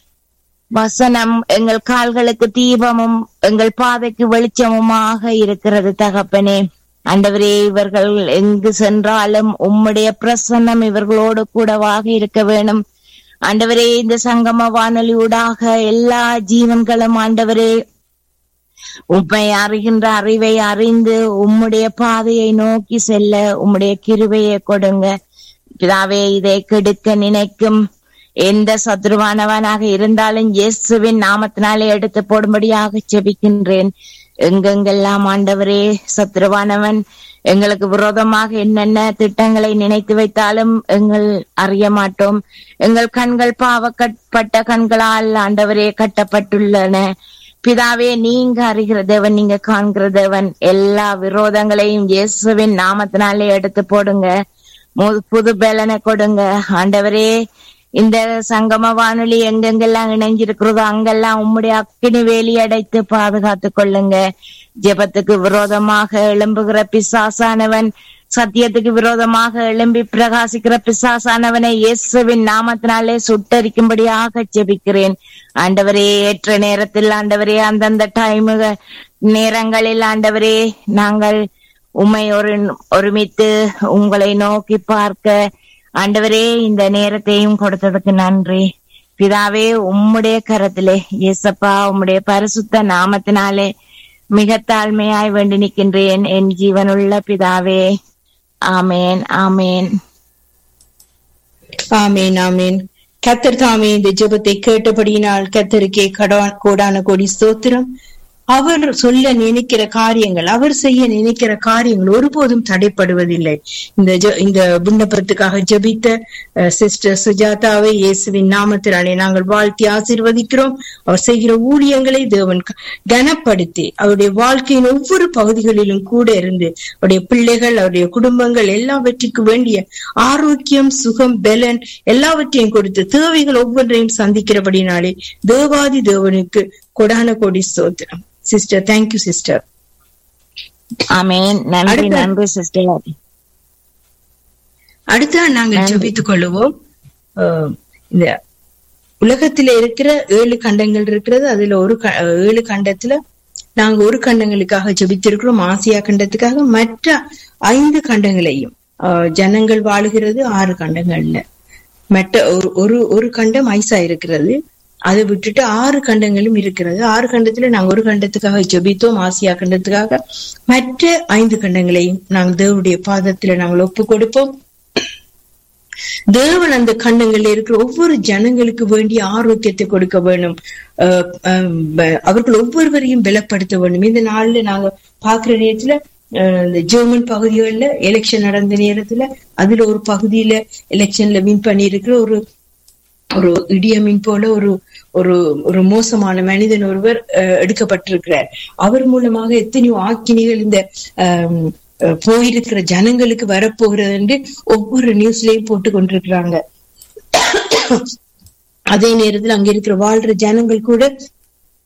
Speaker 7: வசனம் எங்கள் கால்களுக்கு தீபமும் எங்கள் பாதைக்கு வெளிச்சமுமாக இருக்கிறது தகப்பனே ஆண்டவரே இவர்கள் எங்கு சென்றாலும் உம்முடைய பிரசன்னம் இவர்களோடு கூடவாக இருக்க வேணும் ஆண்டவரே இந்த சங்கம வானொலியூடாக எல்லா ஜீவன்களும் ஆண்டவரே உம்மை அறிகின்ற அறிவை அறிந்து உம்முடைய பாதையை நோக்கி செல்ல உம்முடைய கிருபையை கொடுங்க பிதாவே இதை கெடுக்க நினைக்கும் எந்த சத்ருவானவனாக இருந்தாலும் இயேசுவின் நாமத்தினாலே எடுத்து போடும்படியாக செபிக்கின்றேன் எங்கெங்கெல்லாம் ஆண்டவரே சத்ருவானவன் எங்களுக்கு விரோதமாக என்னென்ன திட்டங்களை நினைத்து வைத்தாலும் எங்கள் அறிய மாட்டோம் எங்கள் கண்கள் பாவப்பட்ட கண்களால் ஆண்டவரே கட்டப்பட்டுள்ளன பிதாவே நீங்க அறிகிற தேவன் நீங்க காண்கிற தேவன் எல்லா விரோதங்களையும் இயேசுவின் நாமத்தினாலே எடுத்து போடுங்க மு- புது பலனை கொடுங்க ஆண்டவரே இந்த சங்கம வானொலி எங்கெங்கெல்லாம் இணைஞ்சிருக்கிறதோ அங்கெல்லாம் உம்முடைய அக்கினி வேலி அடைத்து பாதுகாத்து கொள்ளுங்க ஜெபத்துக்கு விரோதமாக எழும்புகிற பிசாசானவன் சத்தியத்துக்கு விரோதமாக எழும்பி பிரகாசிக்கிற பிசாசானவனை இயேசுவின் நாமத்தினாலே சுட்டரிக்கும்படியாக ஜெபிக்கிறேன் ஆண்டவரே ஏற்ற நேரத்தில் ஆண்டவரே அந்தந்த டைமு நேரங்களில் ஆண்டவரே நாங்கள் உம்மை ஒரு ஒருமித்து உங்களை நோக்கி பார்க்க ஆண்டவரே இந்த நேரத்தையும் கொடுத்ததுக்கு நன்றி பிதாவே உம்முடைய கரத்திலே இயேசப்பா உம்முடைய பரிசுத்த நாமத்தினாலே மிக தாழ்மையாய் வேண்டி நிற்கின்றேன் என் ஜீவனுள்ள பிதாவே ஆமேன் ஆமேன்
Speaker 5: ஆமேன் ஆமேன் கத்தர் தாமே இந்த ஜெபத்தை கேட்டபடியினால் கத்தருக்கே கடான் கோடான கோடி ஸ்தோத்திரம் அவர் சொல்ல நினைக்கிற காரியங்கள் அவர் செய்ய நினைக்கிற காரியங்கள் ஒருபோதும் தடைப்படுவதில்லை இந்த ஜெ- இந்த விண்ணப்பத்துக்காக ஜெபித்த சிஸ்டர் சுஜாதாவை இயேசுவின் நாமத்தினாலே நாங்கள் வாழ்த்தி ஆசீர்வதிக்கிறோம் அவர் செய்கிற ஊழியங்களை தேவன் க- கனப்படுத்தி அவருடைய வாழ்க்கையின் ஒவ்வொரு பகுதிகளிலும் கூட இருந்து அவருடைய பிள்ளைகள் அவருடைய குடும்பங்கள் எல்லாவற்றுக்கும் வேண்டிய ஆரோக்கியம் சுகம் பலன் எல்லாவற்றையும் கொடுத்து தேவைகள் ஒவ்வொன்றையும் சந்திக்கிறபடினாலே தேவாதி தேவனுக்கு கொடான கோடி ஸ்தோத்திரம் சிஸ்டர் தேங்க்யூ சிஸ்டர்
Speaker 7: ஆமேன் நன்றி
Speaker 5: அடுத்த-
Speaker 7: நன்றி சிஸ்டர்
Speaker 5: அடுத்த நாங்கள்
Speaker 7: நன்றி.
Speaker 5: ஜெபித்துக் கொள்ளுவோம் அஹ், இந்த உலகத்தில இருக்கிற ஏழு கண்டங்கள் இருக்கிறது அதுல ஒரு க- ஏழு கண்டத்துல நாங்க ஒரு கண்டங்களுக்காக ஜெபித்திருக்கிறோம் ஆசியா கண்டத்துக்காக மற்ற ஐந்து கண்டங்களையும் அஹ், ஜனங்கள் வாழுகிறது ஆறு கண்டங்கள்ல மற்ற ஒரு ஒரு ஒரு கண்டம் ஐசா இருக்கிறது அதை விட்டுட்டு ஆறு கண்டங்களும் இருக்கிறது ஆறு கண்டத்துல நாங்க ஒரு கண்டத்துக்காக ஜெபித்தோம் ஆசியா கண்டத்துக்காக மற்ற ஐந்து கண்டங்களையும் நாங்கள் தேவனுடைய பாதத்துல நாங்கள் ஒப்பு கொடுப்போம் தேவன் அந்த கண்ணங்கள்ல இருக்கிற ஒவ்வொரு ஜனங்களுக்கு வேண்டிய ஆரோக்கியத்தை கொடுக்க வேணும் அஹ் அஹ் ப- அவர்கள் ஒவ்வொருவரையும் பலப்படுத்த வேண்டும் இந்த நாள்ல நாங்க பாக்குற நேரத்துல அஹ் இந்த ஜெர்மன் பகுதிகளில் எலெக்ஷன் நடந்த நேரத்துல அதுல ஒரு பகுதியில எலெக்ஷன்ல வின் பண்ணி இருக்கிற ஒரு ஒரு இடியமின் போல ஒரு ஒரு ஒரு மோசமான மனிதன் ஒருவர் அஹ், எடுக்கப்பட்டிருக்கிறார் அவர் மூலமாக எத்தனையோ ஆக்கினிகள் இந்த ஆம், அஹ், போயிருக்கிற ஜனங்களுக்கு வரப்போகிறது என்று ஒவ்வொரு நியூஸ்லயும் போட்டு கொண்டிருக்கிறாங்க அதே நேரத்தில் அங்க இருக்கிற வாழ்ற ஜனங்கள் கூட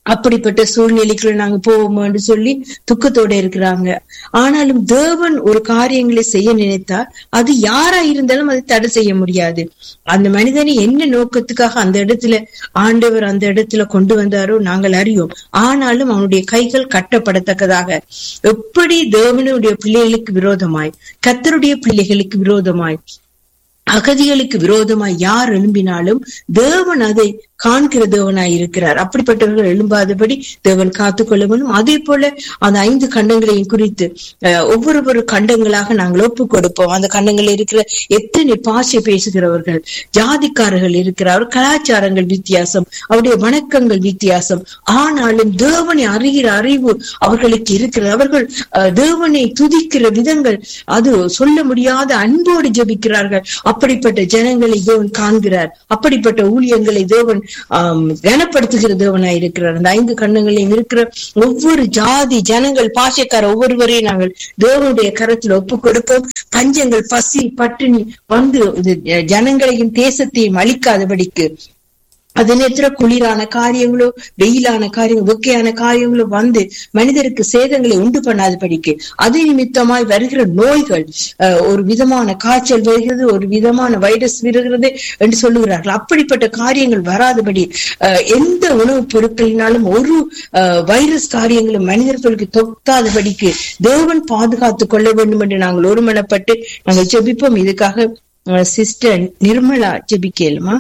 Speaker 5: அப்படிப்பட்ட சூழ்நிலைக்குள்ள நாங்க போவோமோன்னு சொல்லி துக்கத்தோட இருக்கிறாங்க ஆனாலும் தேவன் ஒரு காரியங்களை செய்ய நினைத்தால் அது யாரா இருந்தாலும் அதை தடை செய்ய முடியாது அந்த மனிதனை என்ன நோக்கத்துக்காக அந்த இடத்துல ஆண்டவர் அந்த இடத்துல கொண்டு வந்தாரோ நாங்கள் அறியோம் ஆனாலும் அவனுடைய கைகள் கட்டப்படத்தக்கதாக எப்படி தேவனுடைய பிள்ளைகளுக்கு விரோதமாய் கத்தருடைய பிள்ளைகளுக்கு விரோதமாய் அகதிகளுக்கு விரோதமாய் யார் எழும்பினாலும் தேவன் அதை காண்கிற தேவனாய் இருக்கிறார் அப்படிப்பட்டவர்கள் எழும்பாதபடி தேவன் காத்துக்கொள்ள வேண்டும் அதே போல அந்த ஐந்து கண்டங்களையும் குறித்து அஹ், ஒவ்வொரு கண்டங்களாக நாங்கள் ஒப்பு கொடுப்போம் அந்த கண்டங்களில் இருக்கிற எத்தனை பாஷை பேசுகிறவர்கள் ஜாதிக்காரர்கள் இருக்கிறார் கலாச்சாரங்கள் வித்தியாசம் அவருடைய வணக்கங்கள் வித்தியாசம் ஆனாலும் தேவனை அறிகிற அறிவு அவர்களுக்கு இருக்கிறது அவர்கள் அஹ், தேவனை துதிக்கிற விதங்கள் அது சொல்ல முடியாத அன்போடு ஜெபிக்கிறார்கள் அப்படிப்பட்ட ஜனங்களை தேவன் காண்கிறார் அப்படிப்பட்ட ஊழியங்களை தேவன் ஆம், கனப்படுத்துகிற தேவனாய் இருக்கிறார் அந்த ஐந்து கண்ணங்களையும் இருக்கிற ஒவ்வொரு ஜாதி ஜனங்கள் பாஷக்கார ஒவ்வொருவரையும் நாங்கள் தேவனுடைய கரத்தில் ஒப்பு கொடுப்போம் பஞ்சங்கள் பசி பட்டினி வந்து இது ஜனங்களையும் தேசத்தையும் அழிக்காதபடிக்கு அது நேரத்துல குளிரான காரியங்களோ வெயிலான காரியங்களோ வெக்கையான காரியங்களோ வந்து மனிதருக்கு சேதங்களை உண்டு பண்ணாதபடிக்கு அது நிமித்தமாய் வருகிற நோய்கள் அஹ், ஒரு விதமான காய்ச்சல் வருகிறது ஒரு விதமான வைரஸ் வருகிறது என்று சொல்லுகிறார்கள் அப்படிப்பட்ட காரியங்கள் வராதபடி அஹ், எந்த உணவுப் பொருட்களினாலும் ஒரு அஹ், வைரஸ் காரியங்களும் மனிதர்களுக்கு தொத்தாதபடிக்கு தேவன் பாதுகாத்துக் கொள்ள வேண்டும் என்று நாங்கள் ஒருமனப்பட்டு நாங்கள் ஜெபிப்போம் இதுக்காக சிஸ்டர் நிர்மலா ஜெபிக்கலுமா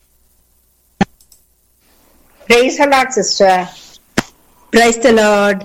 Speaker 8: Praise the Lord, sister.
Speaker 5: Praise the lord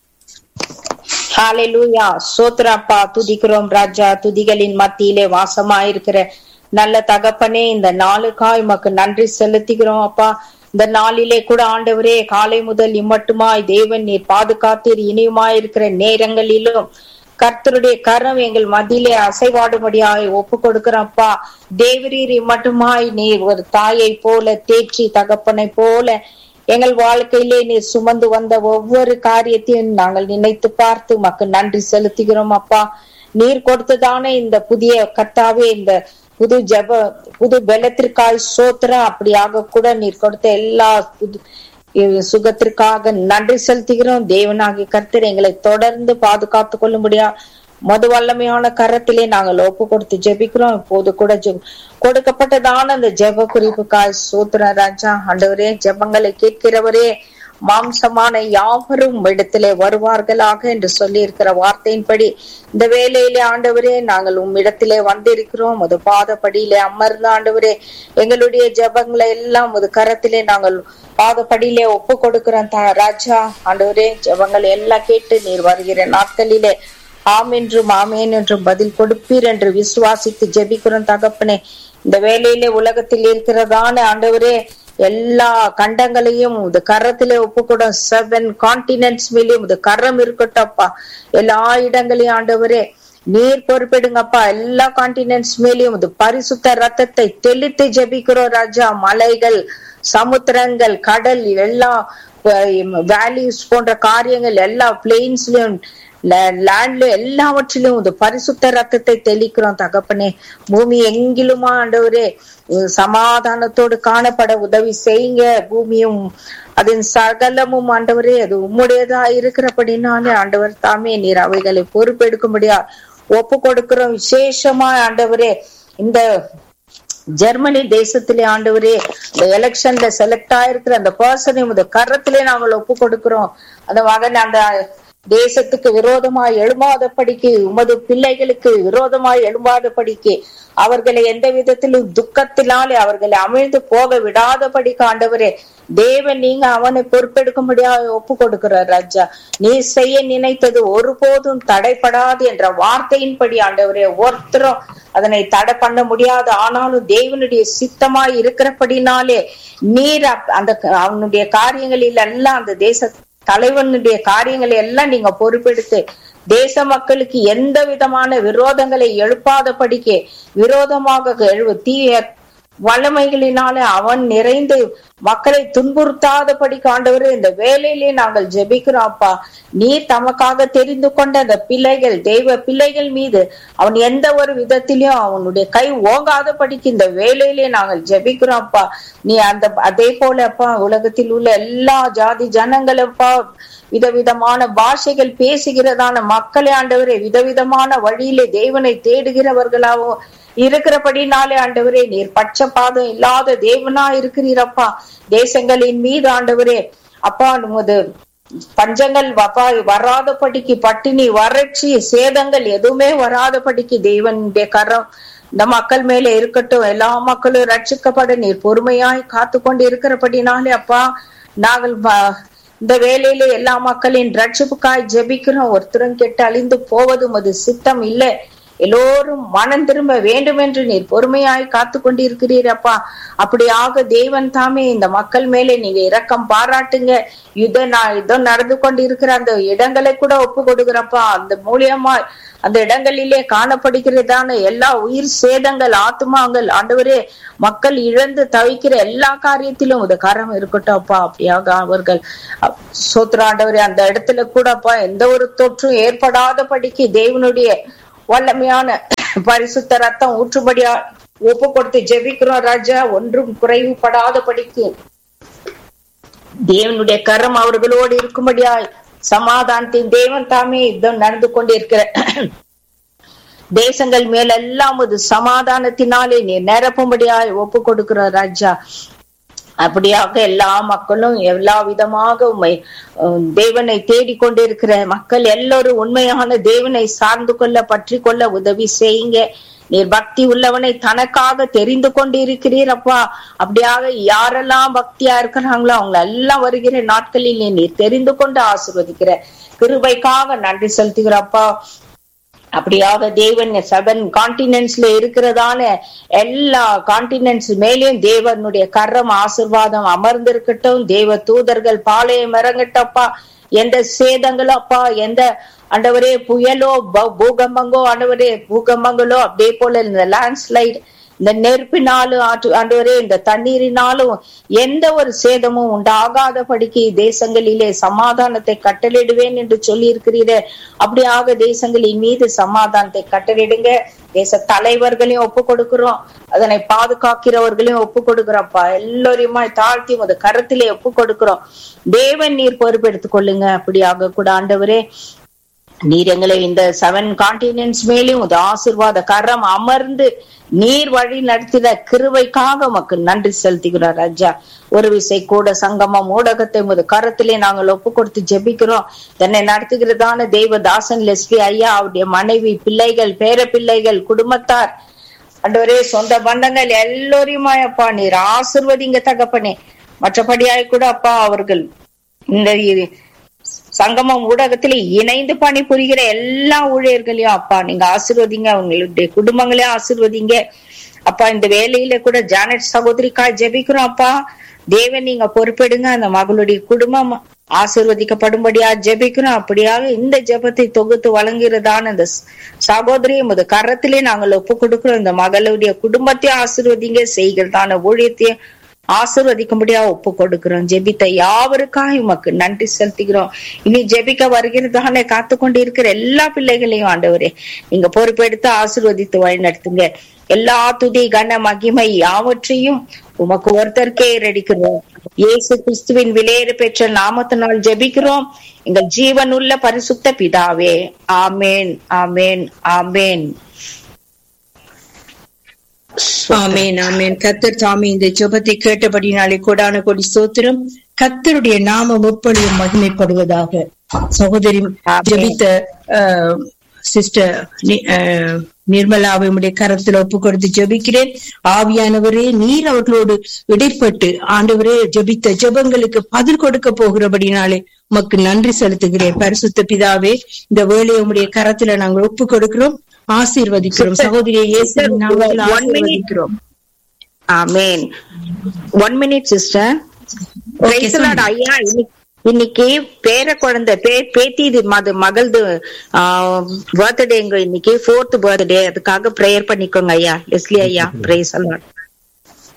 Speaker 8: hallelujah சோத்ராப்பா துதிக்கிறோம் ராஜா துதிகளின் மத்தியிலே வாசமாயிருக்கிற நல்ல தகப்பனே இந்த நாளுக்காய் உமக்கு நன்றி செலுத்துகிறோம் அப்பா இந்த நாளிலே கூட ஆண்டவரே காலை முதல் இம்மட்டுமாய் தேவன் நீர் பாதுகாத்தீர் இனியுமாயிருக்கிற நேரங்களிலும் கர்த்தருடைய கரம் எங்கள் மத்தியிலே அசைவாடும்படியாய் ஒப்பு கொடுக்கிறப்பா தேவரீர் இம்மட்டுமாய் நீர் ஒரு தாயை போல தேற்றி தகப்பனை போல எங்கள் வாழ்க்கையிலே நீர் சுமந்து வந்த ஒவ்வொரு காரியத்தையும் நாங்கள் நினைத்து பார்த்து உமக்கு நன்றி செலுத்துகிறோம் அப்பா நீர் கொடுத்ததான இந்த புதிய கர்த்தாவே இந்த புது ஜப புது பலத்திற்காய் சோத்திரம் அப்படியாக கூட நீர் கொடுத்த எல்லா புது இ- சுகத்திற்காக நன்றி செலுத்துகிறோம் தேவனாகிய கர்த்தர் எங்களை தொடர்ந்து பாதுகாத்துக் கொள்ளும்படியா மது வல்லமையான கரத்திலே நாங்கள் ஒப்பு கொடுத்து ஜெபிக்கிறோம் இப்போது கூட ஜெப கொடுக்கப்பட்டதான அந்த ஜெப குறிப்புக்காய் சூத்திர ராஜா ஆண்டவரே ஜெபங்களை கேட்கிறவரே மாம்சமான யாவரும் இடத்திலே வருவார்களாக என்று சொல்லி இருக்கிற வார்த்தையின்படி இந்த வேலையிலே ஆண்டவரே நாங்கள் உம்மிடத்திலே வந்திருக்கிறோம் அது பாதப்படியிலே அமர்ந்த ஆண்டவரே எங்களுடைய ஜெபங்களை எல்லாம் ஒரு கரத்திலே நாங்கள் பாதப்படியிலே ஒப்பு கொடுக்கிறோம் தா- ராஜா ஆண்டவரே ஜெபங்களை எல்லாம் கேட்டு நீர் வருகிற நாட்களிலே ஆம் என்றும் ஆமேன் என்றும் பதில் கொடுப்பீர் என்று விசுவாசித்து ஜெபிக்கிறோம் தகப்பனே இந்த வேலையிலே உலகத்தில் இருக்கிறதான ஆண்டவரே எல்லா கண்டங்களையும் இது கரத்திலே ஒப்புக்கூடும் செவன் கான்டினென்ட்ஸ் மேலேயும் இது கரம் இருக்கட்டப்பா எல்லா இடங்களையும் ஆண்டவரே நீர் பொறுப்பெடுங்கப்பா எல்லா கான்டினென்ட்ஸ் மேலேயும் இது பரிசுத்த ரத்தத்தை தெளித்து ஜெபிக்கிறோம் ராஜா மலைகள் சமுத்திரங்கள் கடல் எல்லா வேல்யூஸ் போன்ற காரியங்கள் எல்லா பிளெயின்ஸ்லயும் லேண்ட்ல எல்லாவற்றிலும் இந்த பரிசுத்த ரத்தத்தை தெளிக்கிறோம் தகப்பனே பூமி எங்கிலுமா ஆண்டவரே உம் சமாதானத்தோடு காணப்பட உதவி செய்யுங்க பூமியும் அதன் சகலமும் ஆண்டவரே அது உம்முடையதா இருக்கிறபடினாலே ஆண்டவர் தாமே நீர் அவைகளை பொறுப்பெடுக்கும்படியா ஒப்பு கொடுக்கிறோம் விசேஷமா ஆண்டவரே இந்த ஜெர்மனி தேசத்திலே ஆண்டவரே இந்த எலெக்ஷன்ல செலக்ட் ஆயிருக்கிற அந்த பர்சனை உமது கரத்திலே நாங்கள் ஒப்பு கொடுக்கிறோம் அந்த மகன் அந்த தேசத்துக்கு விரோதமாய் எழுமாதபடிக்கு உமது பிள்ளைகளுக்கு விரோதமாய் எழும்பாதபடிக்கு அவர்களை எந்த விதத்திலும் துக்கத்தினாலே அவர்களை அமிழ்ந்து போக விடாதபடிக்கு ஆண்டவரே தேவன் நீங்க அவனை பொறுப்பெடுக்கும்படியாக ஒப்பு கொடுக்கிறார் ராஜா நீ செய்ய நினைத்தது ஒருபோதும் தடைப்படாது என்ற வார்த்தையின்படி ஆண்டவரே ஒருத்தரும் அதனை தடை பண்ண முடியாது ஆனாலும் தேவனுடைய சித்தமாய் இருக்கிறபடினாலே நீர் அப்- அந்த க- அவனுடைய காரியங்களில் எல்லாம் அந்த தேச தலைவனுடைய காரியங்களை எல்லாம் நீங்க பொறுப்பெடுத்து தேச மக்களுக்கு எந்த விதமான விரோதங்களை எழுப்பாதபடிக்கு விரோதமாக எழு தீய வல்லமைகளினாலே அவன் நிறைந்து மக்களை துன்புறுத்தாதபடி ஆண்டவரே இந்த வேலையிலே நாங்கள் ஜெபிக்கிறோம் அப்பா நீர் தமக்காக தெரிந்து கொண்ட அந்த பிள்ளைகள் தெய்வ பிள்ளைகள் மீது அவன் எந்த ஒரு விதத்திலும் அவனுடைய கை ஓங்காதபடிக்கு இந்த வேலையிலே நாங்கள் ஜெபிக்கிறோம் அப்பா நீ அந்த அதே போல அப்பா உலகத்தில் உள்ள எல்லா ஜாதி ஜனங்களும் அப்பா விதவிதமான பாஷைகள் பேசுகிறதான மக்களை ஆண்டவரே விதவிதமான வழியிலே தேவனை தேடுகிறவர்களாகவும் இருக்கிறபடினாலே ஆண்டவரே நீர் பட்சபாதம் இல்லாத தேவனா இருக்கிறீரப்பா தேசங்களின் மீது ஆண்டவரே அப்பா உமது பஞ்சங்கள் அப்பா வராதபடிக்கு பட்டினி வறட்சி சேதங்கள் எதுவுமே வராதபடிக்கு தேவனுடைய கரம் இந்த மக்கள் மேல இருக்கட்டும் எல்லா மக்களும் ரட்சிக்கப்பட நீர் பொறுமையாய் காத்து கொண்டு இருக்கிறபடினாலே அப்பா நாங்கள் வ- இந்த வேலையில எல்லா மக்களின் ரட்சிப்புக்காய் ஜெபிக்கிறோம் ஒருத்தரும் கெட்டு அழிந்து போவதும் அது சித்தம் இல்லை எல்லோரும் மனம் திரும்ப வேண்டும் என்று நீர் பொறுமையாய் காத்து கொண்டிருக்கிறீர் அப்பா அப்படியாக தேவன் தாமே இந்த மக்கள் மேலே நீங்க இரக்கம் பாராட்டுங்க யுத்த நா- யுத்தம் நடந்து கொண்டு இருக்கிற அந்த இடங்களை கூட ஒப்பு கொடுக்குறப்பா அந்த மூலியமா அந்த இடங்களிலே காணப்படுகிறதான எல்லா உயிர் சேதங்கள் ஆத்மாங்கள் ஆண்டவரே மக்கள் இழந்து தவிக்கிற எல்லா காரியத்திலும் ஒரு கரம் இருக்கட்டும் அப்பா அப்படியாக அவர்கள் அப்- சோத்திர ஆண்டவரே அந்த இடத்துல கூட அப்பா எந்த ஒரு தொற்றும் ஏற்படாதபடிக்கு தேவனுடைய வல்லமையான பரிசுத்த ரத்தம் ஊற்றும்படியா ஒப்பு கொடுத்து ஜெபிக்கிறோம் ராஜா ஒன்றும் குறைவுபடாதபடிக்கு தேவனுடைய கரம் அவர்களோடு இருக்கும்படியாய் சமாதானத்தின் தேவன் தாமே யுத்தம் நடந்து கொண்டிருக்கிற தேசங்கள் மேலெல்லாம் ஒரு சமாதானத்தினாலே நீ நிரப்பும்படியாய் ஒப்பு கொடுக்கிற ராஜா அப்படியாக எல்லா மக்களும் எல்லா விதமாக உண்மை தேவனை தேடிக்கொண்டிருக்கிற மக்கள் எல்லோரும் உண்மையான தேவனை சார்ந்து கொள்ள பற்றி கொள்ள உதவி செய்யுங்க நீர் பக்தி உள்ளவனை தனக்காக தெரிந்து கொண்டு இருக்கிறீர் அப்பா அப்படியாக யாரெல்லாம் பக்தியா இருக்கிறாங்களோ அவங்க எல்லாம் வருகிற நாட்களில் நீர் தெரிந்து கொண்டு ஆசிர்வதிக்கிற கிருபைக்காக நன்றி செலுத்துகிறப்பா அப்படியாக தேவன் செவன் கான்டினென்ட்ஸ்ல இருக்கிறதான எல்லா கான்டினென்ட்ஸ் மேலேயும் தேவனுடைய கரம் ஆசிர்வாதம் அமர்ந்திருக்கட்டும் தேவ தூதர்கள் பாளையம் இறங்கட்டப்பா எந்த சேதங்களோ அப்பா எந்த ஆண்டவரே புயலோ ப- பூகம்பங்கோ ஆண்டவரே பூகம்பங்களோ அப்படியே போல இந்த லேண்ட்ஸ்லைட் இந்த நெருப்பினாலும் ஆற்று ஆண்டவரே இந்த தண்ணீரினாலும் எந்த ஒரு சேதமும் உண்டாகாதபடிக்கு தேசங்களிலே சமாதானத்தை கட்டளிடுவேன் என்று சொல்லி இருக்கிறீரே அப்படியாக தேசங்களின் மீது சமாதானத்தை கட்டளிடுங்க தேச தலைவர்களையும் ஒப்பு கொடுக்கிறோம் அதனை பாதுகாக்கிறவர்களையும் ஒப்பு கொடுக்கிறோம்ப்பா எல்லோரையுமாய் தாழ்த்தி உமது கரத்திலே ஒப்பு கொடுக்கிறோம் தேவன் நீர் பொறுப்பெடுத்துக் கொள்ளுங்க அப்படியாக கூட ஆண்டவரே நீர் எங்களை இந்த செவன் கான்டினென்ட்ஸ் மேலும் உது ஆசிர்வாத கரம் அமர்ந்து நீர் வழி நடத்திட கிருபைக்காக உமக்கு நன்றி செலுத்துகிறார் ராஜா ஒரு விசை கூட சங்கமம் ஊடகத்தை உமது கரத்திலே நாங்கள் ஒப்பு கொடுத்து ஜெபிக்கிறோம் தன்னை நடத்துகிறதான தெய்வ தாசன் லெஸ்லி ஐயா அவருடைய மனைவி பிள்ளைகள் பேர பிள்ளைகள் குடும்பத்தார் அண்டவரே சொந்த பந்தங்கள் எல்லோரையுமாய் அப்பா நீர் ஆசிர்வதிங்க தகப்பனே மற்றபடியாய் கூட அப்பா அவர்கள் இந்த இ- சங்கமம் ஊடகத்துல இணைந்து பணிபுரிகிற எல்லா ஊழியர்களையும் அப்பா நீங்க ஆசிர்வதிங்க அவங்களுடைய குடும்பங்களையும் ஆசிர்வதிங்க அப்பா இந்த வேலையில கூட ஜானட் சகோதரிக்காய் ஜெபிக்கிறோம் அப்பா தேவன் நீங்க பொறுப்பெடுங்க அந்த மகளுடைய குடும்பம் ஆசிர்வதிக்கப்படும்படியா ஜெபிக்கிறோம் அப்படியாக இந்த ஜெபத்தை தொகுத்து வழங்குகிறதான இந்த ஸ்- சகோதரி உமது கரத்திலே நாங்கள் ஒப்பு கொடுக்கிறோம் இந்த மகளுடைய குடும்பத்தையும் ஆசிர்வதிங்க செய்கிறதான ஊழியத்தையும் ஆசிர்வதிக்கும்படியா ஒப்பு கொடுக்கிறோம் ஜெபித்த யாவருக்காக உமக்கு நன்றி செலுத்துகிறோம் இனி ஜெபிக்க வருகிறதானே காத்து கொண்டு இருக்கிற எல்லா பிள்ளைகளையும் ஆண்டவரே நீங்க பொறுப்பெடுத்து ஆசிர்வதித்து வழிநடத்துங்க எல்லா துதி கன மகிமை யாவற்றையும் உமக்கு ஒருத்தருக்கே ஏறடிக்கிறோம் இயேசு கிறிஸ்துவின் விலையேற பெற்ற நாமத்தினால் ஜெபிக்கிறோம் எங்கள் ஜீவனுள்ள பரிசுத்த பிதாவே ஆமேன் ஆமேன் ஆமேன்
Speaker 5: ஆமேன் ஆமேன் கத்தர் தாமே இந்த ஜெபத்தை கேட்டபடினாலே கொடான கொடி ஸ்தோத்திரம் கத்தருடைய நாம முப்பொழியும் மகிமைப்படுவதாக சகோதரி ஜெபித்த ஆஹ், சிஸ்டர் நி- ஆஹ், நிர்மலாவை உடைய கரத்தில் ஒப்பு கொடுத்து ஜெபிக்கிறேன் ஆவியானவரே நீர் அவர்களோடு இடைப்பட்டு ஆண்டவரே ஜெபித்த ஜெபங்களுக்கு பதில் கொடுக்க போகிறபடினாலே உமக்கு நன்றி செலுத்துகிறேன் பரிசுத்த பிதாவே இந்த வேலையை உம்முடைய கரத்துல நாங்கள் ஒப்பு கொடுக்கிறோம் ஆசீர்வதிக்கிறோம் சகோதரியை இயேசுவின் நாமத்தில்
Speaker 8: One minute.
Speaker 5: ஆசீர்வதிக்கிறோம்
Speaker 8: ஆமேன் ஒன் மினிட் சிஸ்டர்
Speaker 5: Okay, சொல்லுங்க.
Speaker 8: ஐயா இன்னைக்கு- இன்னைக்கு பேர குழந்தை பே பேத்தி இது மது மகள்து பர்த்டேங்க இன்னைக்கு ஃபோர்த் பர்த்டே அதுக்காக ப்ரேயர் பண்ணிக்கோங்க ஐயா லெஸ்லி ஐயா பிரேஸ் அலாட்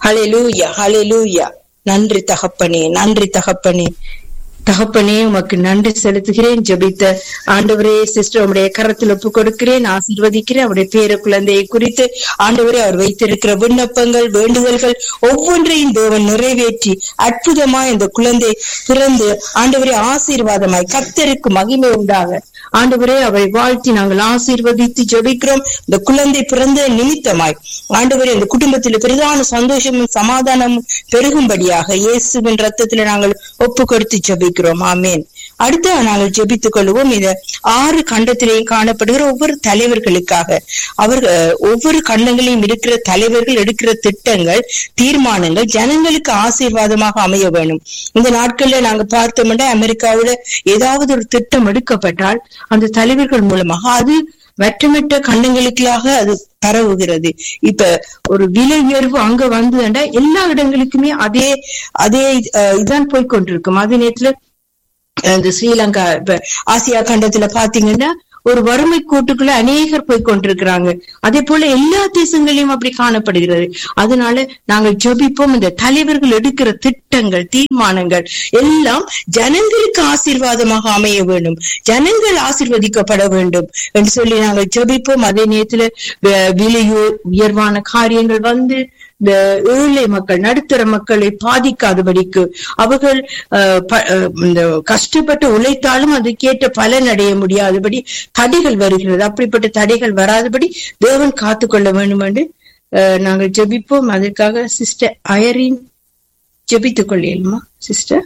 Speaker 5: ஹalleluya ஹalleluya நன்றி தகப்பனே நன்றி தகப்பனே தகப்பனே உமக்கு நன்றி செலுத்துகிறேன் ஜெபித்த ஆண்டவரே சிஸ்டர் உடைய கரத்தில் ஒப்பு கொடுக்கிறேன் ஆசீர்வதிக்கிறேன் அவருடைய பேர குழந்தையை குறித்து ஆண்டவரே அவர் வைத்திருக்கிற விண்ணப்பங்கள் வேண்டுதல்கள் ஒவ்வொன்றையும் தேவன் நிறைவேற்றி அற்புதமாய் இந்த குழந்தை பிறந்து ஆண்டவரே ஆசீர்வாதமாய் கர்த்தருக்கு மகிமை உண்டாக ஆண்டவரே அவரை வாழ்த்தி நாங்கள் ஆசீர்வதித்து ஜெபிக்கிறோம் இந்த குழந்தை பிறந்த நிமித்தமாய் ஆண்டவரே இந்த குடும்பத்தில் பிரதான சந்தோஷமும் சமாதானமும் பெருகும்படியாக இயேசுவின் ரத்தத்துல நாங்கள் ஒப்பு கொடுத்து ஜெபிக்கிறோம் ஆமேன் அடுத்து நாங்கள் ஜெபித்துக் கொள்வோம் இந்த ஆறு கண்டத்திலேயும் காணப்படுகிற ஒவ்வொரு தலைவர்களுக்காக அவர்கள் ஒவ்வொரு கண்டங்களையும் இருக்கிற தலைவர்கள் எடுக்கிற திட்டங்கள் தீர்மானங்கள் ஜனங்களுக்கு ஆசீர்வாதமாக அமைய வேணும் இந்த நாட்கள்ல நாங்க பார்த்தோம்னா அமெரிக்காவுல ஏதாவது ஒரு திட்டம் எடுக்கப்பட்டால் அந்த தலைவர்கள் மூலமாக அது மற்றமற்ற கண்டங்களுக்காக அது பரவுகிறது இப்ப ஒரு விலை உயர்வு அங்க வந்ததுண்டா எல்லா இடங்களுக்குமே அதே அதே அஹ், இதான் போய் கொண்டிருக்கும் அதே நேரத்துல இந்த ஸ்ரீலங்கா இப்ப ஆசியா கண்டத்துல பாத்தீங்கன்னா ஒரு வறுமை கூட்டுக்குள்ள அநேகர் போய் கொண்டிருக்கிறாங்க அதே போல எல்லா தேசங்களையும் அப்படி காணப்படுகிறது அதனால நாங்கள் ஜெபிப்போம் இந்த தலைவர்கள் எடுக்கிற திட்டங்கள் தீர்மானங்கள் எல்லாம் ஜனங்களுக்கு ஆசீர்வாதமாக அமைய வேண்டும் ஜனங்கள் ஆசீர்வதிக்கப்பட வேண்டும் என்று சொல்லி நாங்கள் ஜெபிப்போம் அதே நேரத்துல வி- விலை உய- உயர்வான காரியங்கள் வந்து இந்த ஏழை மக்கள் நடுத்தர மக்களை பாதிக்காதபடிக்கு அவர்கள் அஹ், ப- அஹ், இந்த கஷ்டப்பட்டு உழைத்தாலும் அதுக்கேற்ற பலன் அடைய முடியாதபடி தடைகள் வருகிறது அப்படிப்பட்ட தடைகள் வராதபடி தேவன் காத்துக்கொள்ள வேண்டும் என்று அஹ், நாங்கள் ஜெபிப்போம் அதற்காக சிஸ்டர் அயரின் ஜெபித்துக் கொள்ளையுமா sister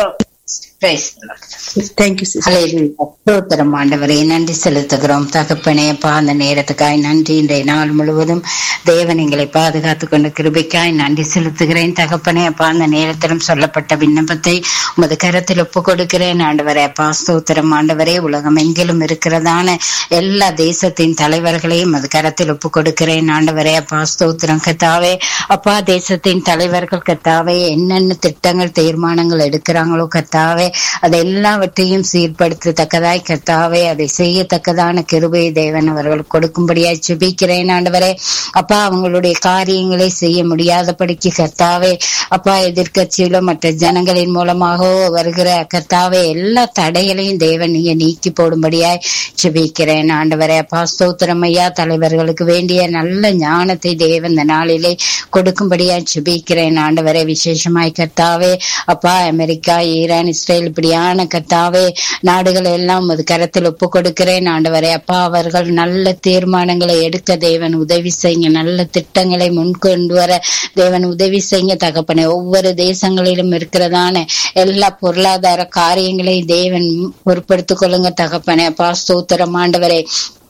Speaker 3: Praise the Lord.
Speaker 5: Thank you sister
Speaker 3: hallelujah. ஸ்தோத்திரம் ஆண்டவரே நன்றி செலுத்துகிறோம் தகப்பனே அப்பா அந்த நேரத்துக்காய் நன்றி இன்றைய நாள் முழுவதும் தேவன் எங்களை பாதுகாத்து கொண்ட கிருபைக்காய் நன்றி செலுத்துகிறேன் தகப்பனே அப்பா அந்த நேரத்திலும் சொல்லப்பட்ட விண்ணப்பத்தை உமது கரத்தில் ஒப்பு கொடுக்கிறேன் ஆண்டவரே அப்பா ஸ்தோத்திரம் ஆண்டவரே உலகம் எங்கிலும் இருக்கிறதான எல்லா தேசத்தின் தலைவர்களையும் அது கரத்தில் ஒப்பு கொடுக்கிறேன் ஆண்டவரே அப்பா ஸ்தோத்திரம் கத்தாவே அப்பா தேசத்தின் தலைவர்கள் கத்தாவே என்னென்ன திட்டங்கள் தீர்மானங்கள் எடுக்கிறாங்களோ கத்தாவே அதை எல்லாவற்றையும் சீர்படுத்தத்தக்கதாய் கத்தாவே அதை செய்யத்தக்கதான கிருபை தேவன் அவர்கள் கொடுக்கும்படியாய் ஜெபிக்கிறேன் ஆண்டவரே அப்பா அவங்களுடைய காரியங்களை செய்ய முடியாதபடிக்கு கத்தாவே அப்பா எதிர்க்கட்சியிலும் மற்ற ஜனங்களின் மூலமாக வருகிற கத்தாவே எல்லா தடைகளையும் தேவன் நீங்க நீக்கி போடும்படியாய் ஜெபிக்கிறேன் ஆண்டவரே அப்பா ஸ்தோத்திரம் ஐயா தலைவர்களுக்கு வேண்டிய நல்ல ஞானத்தை தேவன் இந்த நாளிலே கொடுக்கும்படியாய் ஜெபிக்கிறேன் ஆண்டவரே விசேஷமாய் கத்தாவே அப்பா அமெரிக்கா ஈரான் இஸ்ரேல் இப்படியான கத்தாவே நாடுகள் எல்லாம் அது கரத்தில் ஒப்பு கொடுக்கிறேன் ஆண்டவரே அப்பா அவர்கள் நல்ல தீர்மானங்களை எடுக்க தேவன் உதவி செய்யுங்க நல்ல திட்டங்களை முன்கொண்டு வர தேவன் உதவி செய்யுங்க தகப்பனே ஒவ்வொரு தேசங்களிலும் இருக்கிறதான எல்லா பொருளாதார காரியங்களையும் தேவன் பொறுப்படுத்திக் கொள்ளுங்க தகப்பனே அப்பா ஸ்தோத்திரம் ஆண்டவரே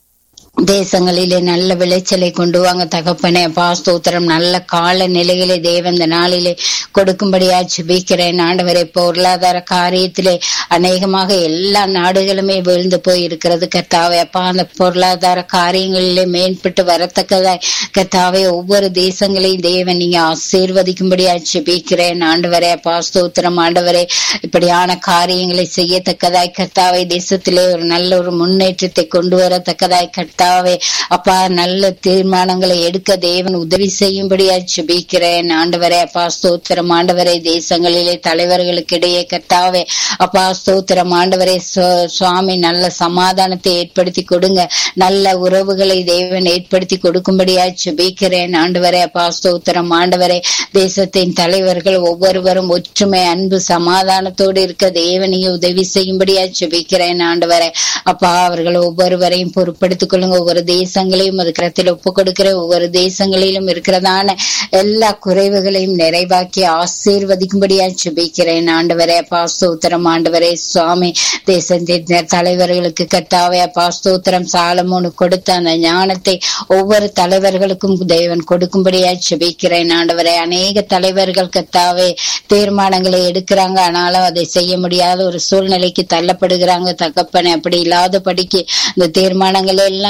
Speaker 3: தேசங்களிலே நல்ல விளைச்சலை கொண்டு வாங்க தகப்பனே அப்பா ஸ்தோத்திரம் நல்ல கால நிலைகளை தேவன் இந்த நாளிலே கொடுக்கும்படியா ஜெபிக்கிறேன் ஆண்டவரே பொருளாதார காரியத்திலே அநேகமாக எல்லா நாடுகளுமே வீழ்ந்து போய் இருக்கிறது கத்தாவே அப்பா அந்த பொருளாதார காரியங்களிலே மேம்பட்டு வரத்தக்கதாய் கத்தாவே ஒவ்வொரு தேசங்களையும் தேவன் நீங்க ஆசீர்வதிக்கும்படியா ஜெபிக்கிறேன் ஆண்டவரே அப்பா ஸ்தோத்திரம் ஆண்டவரே இப்படியான காரியங்களை செய்யத்தக்கதாய் கத்தாவே தேசத்திலே ஒரு நல்ல ஒரு முன்னேற்றத்தை கொண்டு வரத்தக்கதாய் கத்தாவே அப்பா நல்ல தீர்மானங்களை எடுக்க தேவன் உதவி செய்யும்படியா ஜெபிக்கிறேன் ஆண்டவரே அப்பா ஸ்தோத்திரம் ஆண்டவரே தேசங்களிலே தலைவர்களுக்கு இடையே கத்தாவே அப்பா ஸ்தோத்திரம் ஆண்டவரே சு- சுவாமி நல்ல சமாதானத்தை ஏற்படுத்தி கொடுங்க நல்ல உறவுகளை தேவன் ஏற்படுத்தி கொடுக்கும்படியா ஜெபிக்கிறேன் ஆண்டவரே அப்பா ஸ்தோத்திரம் ஆண்டவரே தேசத்தின் தலைவர்கள் ஒவ்வொருவரும் ஒற்றுமை அன்பு சமாதானத்தோடு இருக்க தேவனையும் உதவி செய்யும்படியா ஜெபிக்கிறேன் ஆண்டவரே அப்பா அவர்கள் ஒவ்வொருவரையும் பொறுப்படுத்திக் கொள்ளுங்க ஒவ்வொரு தேசங்களையும் அது கரத்தில் ஒப்பு கொடுக்கிற ஒவ்வொரு தேசங்களிலும் இருக்கிறதான எல்லா குறைவுகளையும் நிறைவாக்கி ஆசீர்வதிக்கும்படியா ஜெபிக்கிறேன் ஆண்டவரே அப்பா ஸ்தோத்திரம் ஆண்டவரே சுவாமி தேசத்தின் தலைவர்களுக்கு கத்தாவே அப்பா ஸ்தோத்திரம் சாலமோனு கொடுத்த அந்த ஞானத்தை ஒவ்வொரு தலைவர்களுக்கும் தேவன் கொடுக்கும்படியா ஜெபிக்கிறேன் ஆண்டவரே அநேக தலைவர்கள் கத்தாவே தீர்மானங்களை எடுக்கிறாங்க ஆனாலும் அதை செய்ய முடியாத ஒரு சூழ்நிலைக்கு தள்ளப்படுகிறாங்க தகப்பனே அப்படி இல்லாதபடிக்கு இந்த தீர்மானங்களை எல்லாம்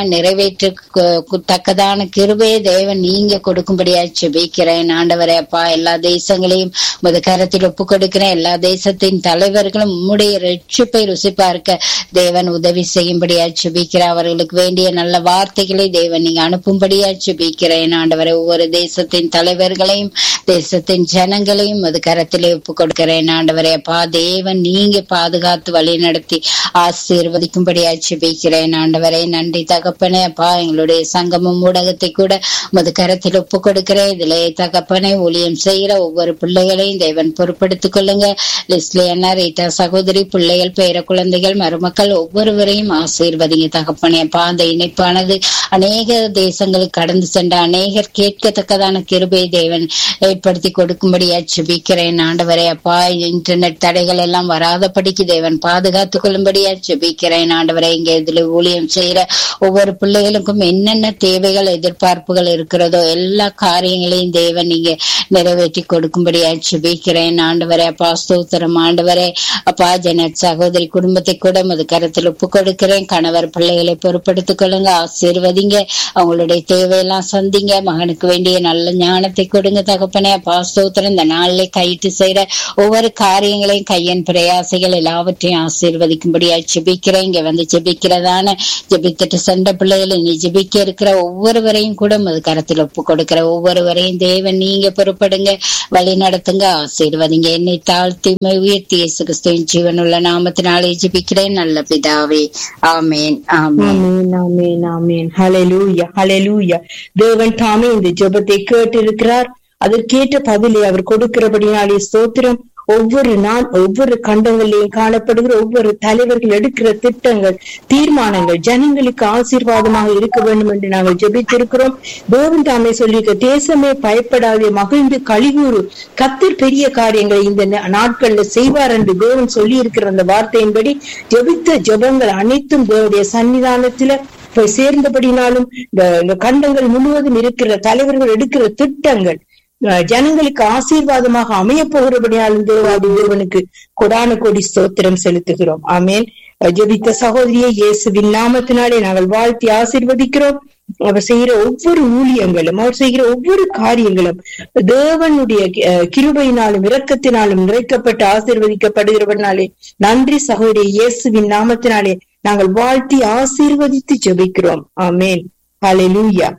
Speaker 3: நிறைவேற்றத்தக்கதான கிருபை தேவன் நீங்க கொடுக்கும்படியா ஜெபிக்கிறேன் ஆண்டவரே அப்பா எல்லா தேசங்களையும் முத கரத்தில் ஒப்பு கொடுக்கிறேன் எல்லா தேசத்தின் தலைவர்களும் உம்முடைய ரட்சிப்பை ருசி பார்க்க தேவன் உதவி செய்யும்படியா ஜெபிக்கிறேன் அவர்களுக்கு வேண்டிய நல்ல வார்த்தைகளை தேவன் நீங்க அனுப்பும்படியா ஜெபிக்கிறேன் ஆண்டவரே ஒவ்வொரு தேசத்தின் தலைவர்களையும் தேசத்தின் ஜனங்களையும் அது கரத்திலே ஒப்பு கொடுக்கிறேன் ஆண்டவரே அப்பா தேவன் நீங்க பாதுகாத்து வழி நடத்தி ஆசீர்வதிக்கும்படியா ஜெபிக்கிறேன் ஆண்டவரே நன்றி தகப்பனே அப்பா எங்களுடைய சங்கமம் ஊடகத்தை கூட உமது கரத்தில் ஒப்பு கொடுக்கிறேன் இதிலே தகப்பனே ஊழியம் செய்கிற ஒவ்வொரு பிள்ளைகளையும் தேவன் பொறுப்படுத்திக் கொள்ளுங்க லிஸ்லி அண்ணா ரீட்டா சகோதரி பிள்ளைகள் பேர குழந்தைகள் மருமக்கள் ஒவ்வொருவரையும் ஆசீர்வதிங்க தகப்பனே அப்பா அந்த இணைப்பானது அநேக தேசங்களுக்கு கடந்து சென்ற அநேகர் கேட்கத்தக்கதான கிருபை தேவன் ஏற்படுத்தி கொடுக்கும்படியா ஜெபிக்கிறேன் ஆண்டவரே அப்பா இன்டர்நெட் தடைகள் எல்லாம் வராதபடிக்கு தேவன் பாதுகாத்துக் கொள்ளும்படியா ஜெபிக்கிறேன் ஆண்டவரே இங்க இதுல ஊழியம் செய்யற ஒவ்வொரு பிள்ளைகளுக்கும் என்னென்ன தேவைகள் எதிர்பார்ப்புகள் இருக்கிறதோ எல்லா காரியங்களையும் தேவன் நீங்க நிறைவேற்றி கொடுக்கும்படியா ஜெபிக்கிறேன் ஆண்டவரே அப்பா ஸ்தோத்திரம் ஆண்டவரே அப்பா ஜெனட் சகோதரி குடும்பத்தை கூட மது கருத்தில் ஒப்பு கொடுக்கிறேன் கணவர் பிள்ளைகளை பொறுப்படுத்திக் கொள்ளுங்க ஆசீர்வதிங்க அவங்களுடைய தேவையெல்லாம் சந்திங்க மகனுக்கு வேண்டிய நல்ல ஞானத்தை கொடுங்க தகப்பனே அப்பா ஸ்தோத்திரம் இந்த நாளிலே கையிட்டு செய்யற ஒவ்வொரு காரியங்களையும் கையன் பிரயாசைகள் எல்லாவற்றையும் ஆசீர்வதிக்கும்படியா ஜெபிக்கிறேன் இங்க வந்து ஜெபிக்கிறதான ஜெபித்துட்டு சென்ற பிள்ளைகளை நீ ஜெபிக்க இருக்கிற ஒவ்வொருவரையும் கூட மது கரத்தில் ஒப்பு கொடுக்கிற ஒவ்வொருவரையும் தேவன் நீங்க பொறுப்படுங்க வழி நடத்துங்க ஆசீர்வதிங்க என்னை தாழ்த்தி உயர்த்தி இயேசு கிறிஸ்துவின் ஜீவனுள்ள நாமத்தினாலே ஜெபிக்கிறேன் நல்ல பிதாவே ஆமேன் ஆமேன்
Speaker 5: ஆமென் ஆமென் ஆமென் ஹalleluya ஹalleluya தேவன் தாமே இந்த ஜெபத்தை கேட்டிருக்கிறார் அதற்கேற்ற பதிலை அவர் கொடுக்கிறபடினாலே ஸ்தோத்திரம் ஒவ்வொரு நாள் ஒவ்வொரு கண்டங்களிலும் காணப்படுகிற ஒவ்வொரு தலைவர்கள் எடுக்கிற திட்டங்கள் தீர்மானங்கள் ஜனங்களுக்கு ஆசீர்வாதமாக இருக்க வேண்டும் என்று நாங்கள் ஜெபித்திருக்கிறோம் தேவன் தாமே சொல்லியிருக்க தேசமே பயப்படாதே மகிழ்ந்து கழிகூறு கத்தர் பெரிய காரியங்களை இந்த நா- நாட்கள்ல செய்வார் என்று தேவன் சொல்லி இருக்கிற அந்த வார்த்தையின்படி ஜெபித்த ஜெபங்கள் அனைத்தும் தேவனுடைய சன்னிதானத்தில போய் சேர்ந்தபடினாலும் இந்த இந்த கண்டங்கள் முழுவதும் இருக்கிற தலைவர்கள் எடுக்கிற திட்டங்கள் அஹ், ஜனங்களுக்கு ஆசீர்வாதமாக அமைய போகிறபடியாலும் தேவாதி தேவனுக்கு கொடான கோடி ஸ்தோத்திரம் செலுத்துகிறோம் ஆமேன் அஹ், ஜெபித்த சகோதரியை இயேசுவின் நாமத்தினாலே நாங்கள் வாழ்த்தி ஆசீர்வதிக்கிறோம் அவர் செய்கிற ஒவ்வொரு ஊழியங்களும் அவர் செய்கிற ஒவ்வொரு காரியங்களும் தேவனுடைய அஹ், கிருபையினாலும் இரக்கத்தினாலும் நிறைக்கப்பட்டு ஆசீர்வதிக்கப்படுகிறவனாலே நன்றி சகோதரி இயேசுவின் நாமத்தினாலே நாங்கள் வாழ்த்தி ஆசீர்வதித்து ஜெபிக்கிறோம் ஆமென் ஹalleluya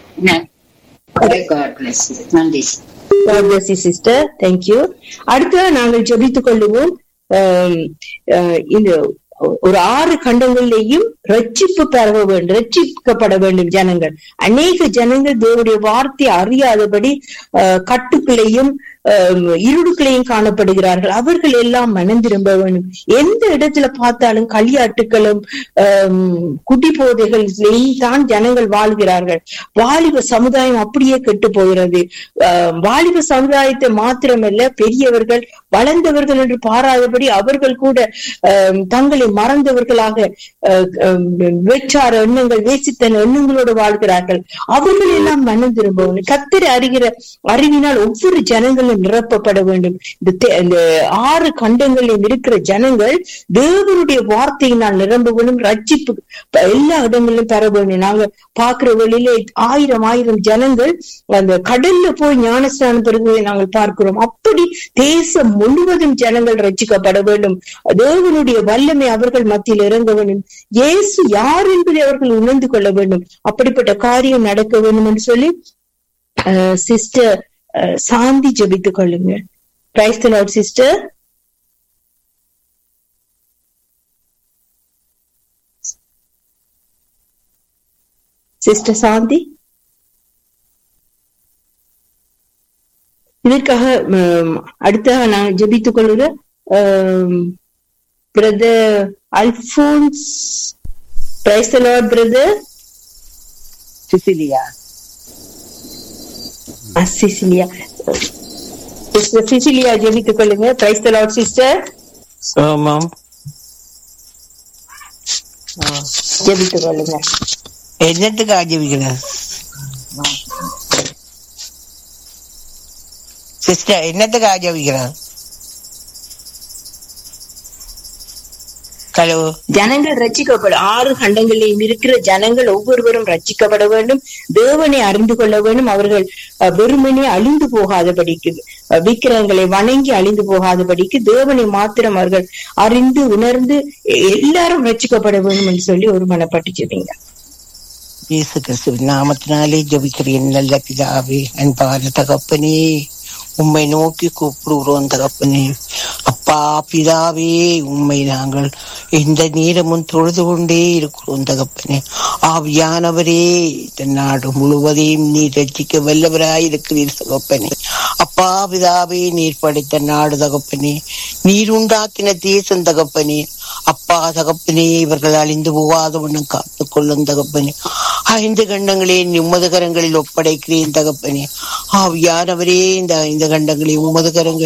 Speaker 3: God bless you. நன்றி
Speaker 5: God bless you sister thank you அடுத்து நாங்கள் ஜெபித்துக் கொள்ளுவோம் ஆம், அஹ், இந்த ஒரு ஆறு கண்டங்களிலேயும் ரட்சிப்பு பெற வேண்டும் ரட்சிக்கப்பட வேண்டும் ஜனங்கள் அநேக ஜனங்கள் தேவனுடைய வார்த்தை அறியாதபடி அஹ், கட்டுக்குள்ளேயும் அஹ், இருளுக்குள்ளேயும் காணப்படுகிறார்கள் அவர்கள் எல்லாம் மனம் திரும்ப வேண்டும் எந்த இடத்துல பார்த்தாலும் களியாட்டுகளும் ஆம், குடி போதைகளிலேயும் தான் ஜனங்கள் வாழ்கிறார்கள் வாலிப சமுதாயம் அப்படியே கெட்டு போகிறது ஆஹ் வாலிப சமுதாயத்தை மாத்திரமல்ல பெரியவர்கள் வளர்ந்தவர்கள் என்று பாராதபடி அவர்கள் கூட ஆஹ் தங்களை மறந்தவர்களாக ஆஹ் ஆஹ் வெற்றார எண்ணங்கள் வேசித்தன எண்ணங்களோடு வாழ்கிறார்கள் அவர்கள் எல்லாம் மனம் திரும்பவும் கத்திர அறிகிற அறிவினால் ஒவ்வொரு ஜனங்களும் நிரப்பப்பட வேண்டும் இந்த தே- இந்த ஆறு கண்டங்களிலும் இருக்கிற ஜனங்கள் தேவனுடைய வார்த்தையினால் நிரம்ப வேண்டும் ரட்சிப்பு ப- எல்லா இடங்களிலும் பெற வேண்டும் நாங்க பாக்குற வழியிலே ஆயிரம் ஆயிரம் ஜனங்கள் அந்த கடல்ல போய் ஞானஸ்நானம் பெறுவதை நாங்கள் பார்க்கிறோம் அப்படி தேசம் முழுவதும் ஜனங்கள் ரட்சிக்கப்பட வேண்டும் தேவனுடைய வல்லமை அவர்கள் மத்தியில் இறங்க வேண்டும் இயேசு யார் என்பதை அவர்கள் உணர்ந்து கொள்ள வேண்டும் அப்படிப்பட்ட காரியம் நடக்க வேண்டும் என்று சொல்லி சிஸ்டர் சாந்தி ஜெபித்துக் கொள்ளுங்க பிரைஸ் சிஸ்டர் சிஸ்டர் சாந்தி இதற்காக ம், அடுத்ததாக நான் ஜெபித்துக் கொள்கிற brother Alphonse praise lord brother
Speaker 2: Cecilia
Speaker 5: Cecilia sister Cecilia ஜெபித்துக் கொள்ளுங்க பிரைஸ் லார்ட் சிஸ்டர்
Speaker 2: ஆமாம்
Speaker 5: ஜெபித்துக் கொள்ளுங்க
Speaker 2: என்னத்துக்கு ஆஜீவிக்கிறேன் சிஸ்டர் என்னத்துக்கு ஆஜீவிக்கிறேன் ஹலோ
Speaker 5: ஜனங்கள் ரட்சிக்கப்பட ஆறு கண்டங்களிலும் இருக்கிற ஜனங்கள் ஒவ்வொருவரும் ரட்சிக்கப்பட வேண்டும் தேவனை அறிந்து கொள்ள வேண்டும் அவர்கள் அஹ், வெறுமனே அழிந்து போகாதபடிக்கு அஹ், விக்கிரகங்களை வணங்கி அழிந்து போகாதபடிக்கு தேவனை மாத்திரம் அவர்கள் அறிந்து உணர்ந்து எ- எல்லாரும் ரட்சிக்கப்பட வேண்டும் என்று சொல்லி ஒரு மனப்பட்டு சொல்றீங்க
Speaker 2: இயேசு கிறிஸ்துவின் நாமத்தினாலே ஜெபிக்கிறேன் நல்ல பிதாவே அன்பான தகப்பனே உம்மை நோக்கி கூப்பிடுகிறோம் தகப்பனே அப்பா பிதாவே உம்மை நாங்கள் எந்த நேரமும் தொழுது கொண்டே இருக்கிறோம் தகப்பனே ஆவியானவரே இந்த நாடு முழுவதையும் நீர் ரட்சிக்க வல்லவராய் இருக்கிறீர் தகப்பனே அப்பா பிதாவே நீர் படைத்த நாடு தகப்பனே நீர் உண்டாக்கின தேசம் தகப்பனே அப்பா தகப்பனே இவர்கள் அழிந்து போகாத வண்ணம் காத்துக் கொள்ளும் தகப்பனே ஐந்து கண்டங்களே உமது கரங்களில் ஒப்படைக்கிறேன் தகப்பனே ஆவியானவரே இந்த ஐந்து கண்டங்களை உமது கரங்களில்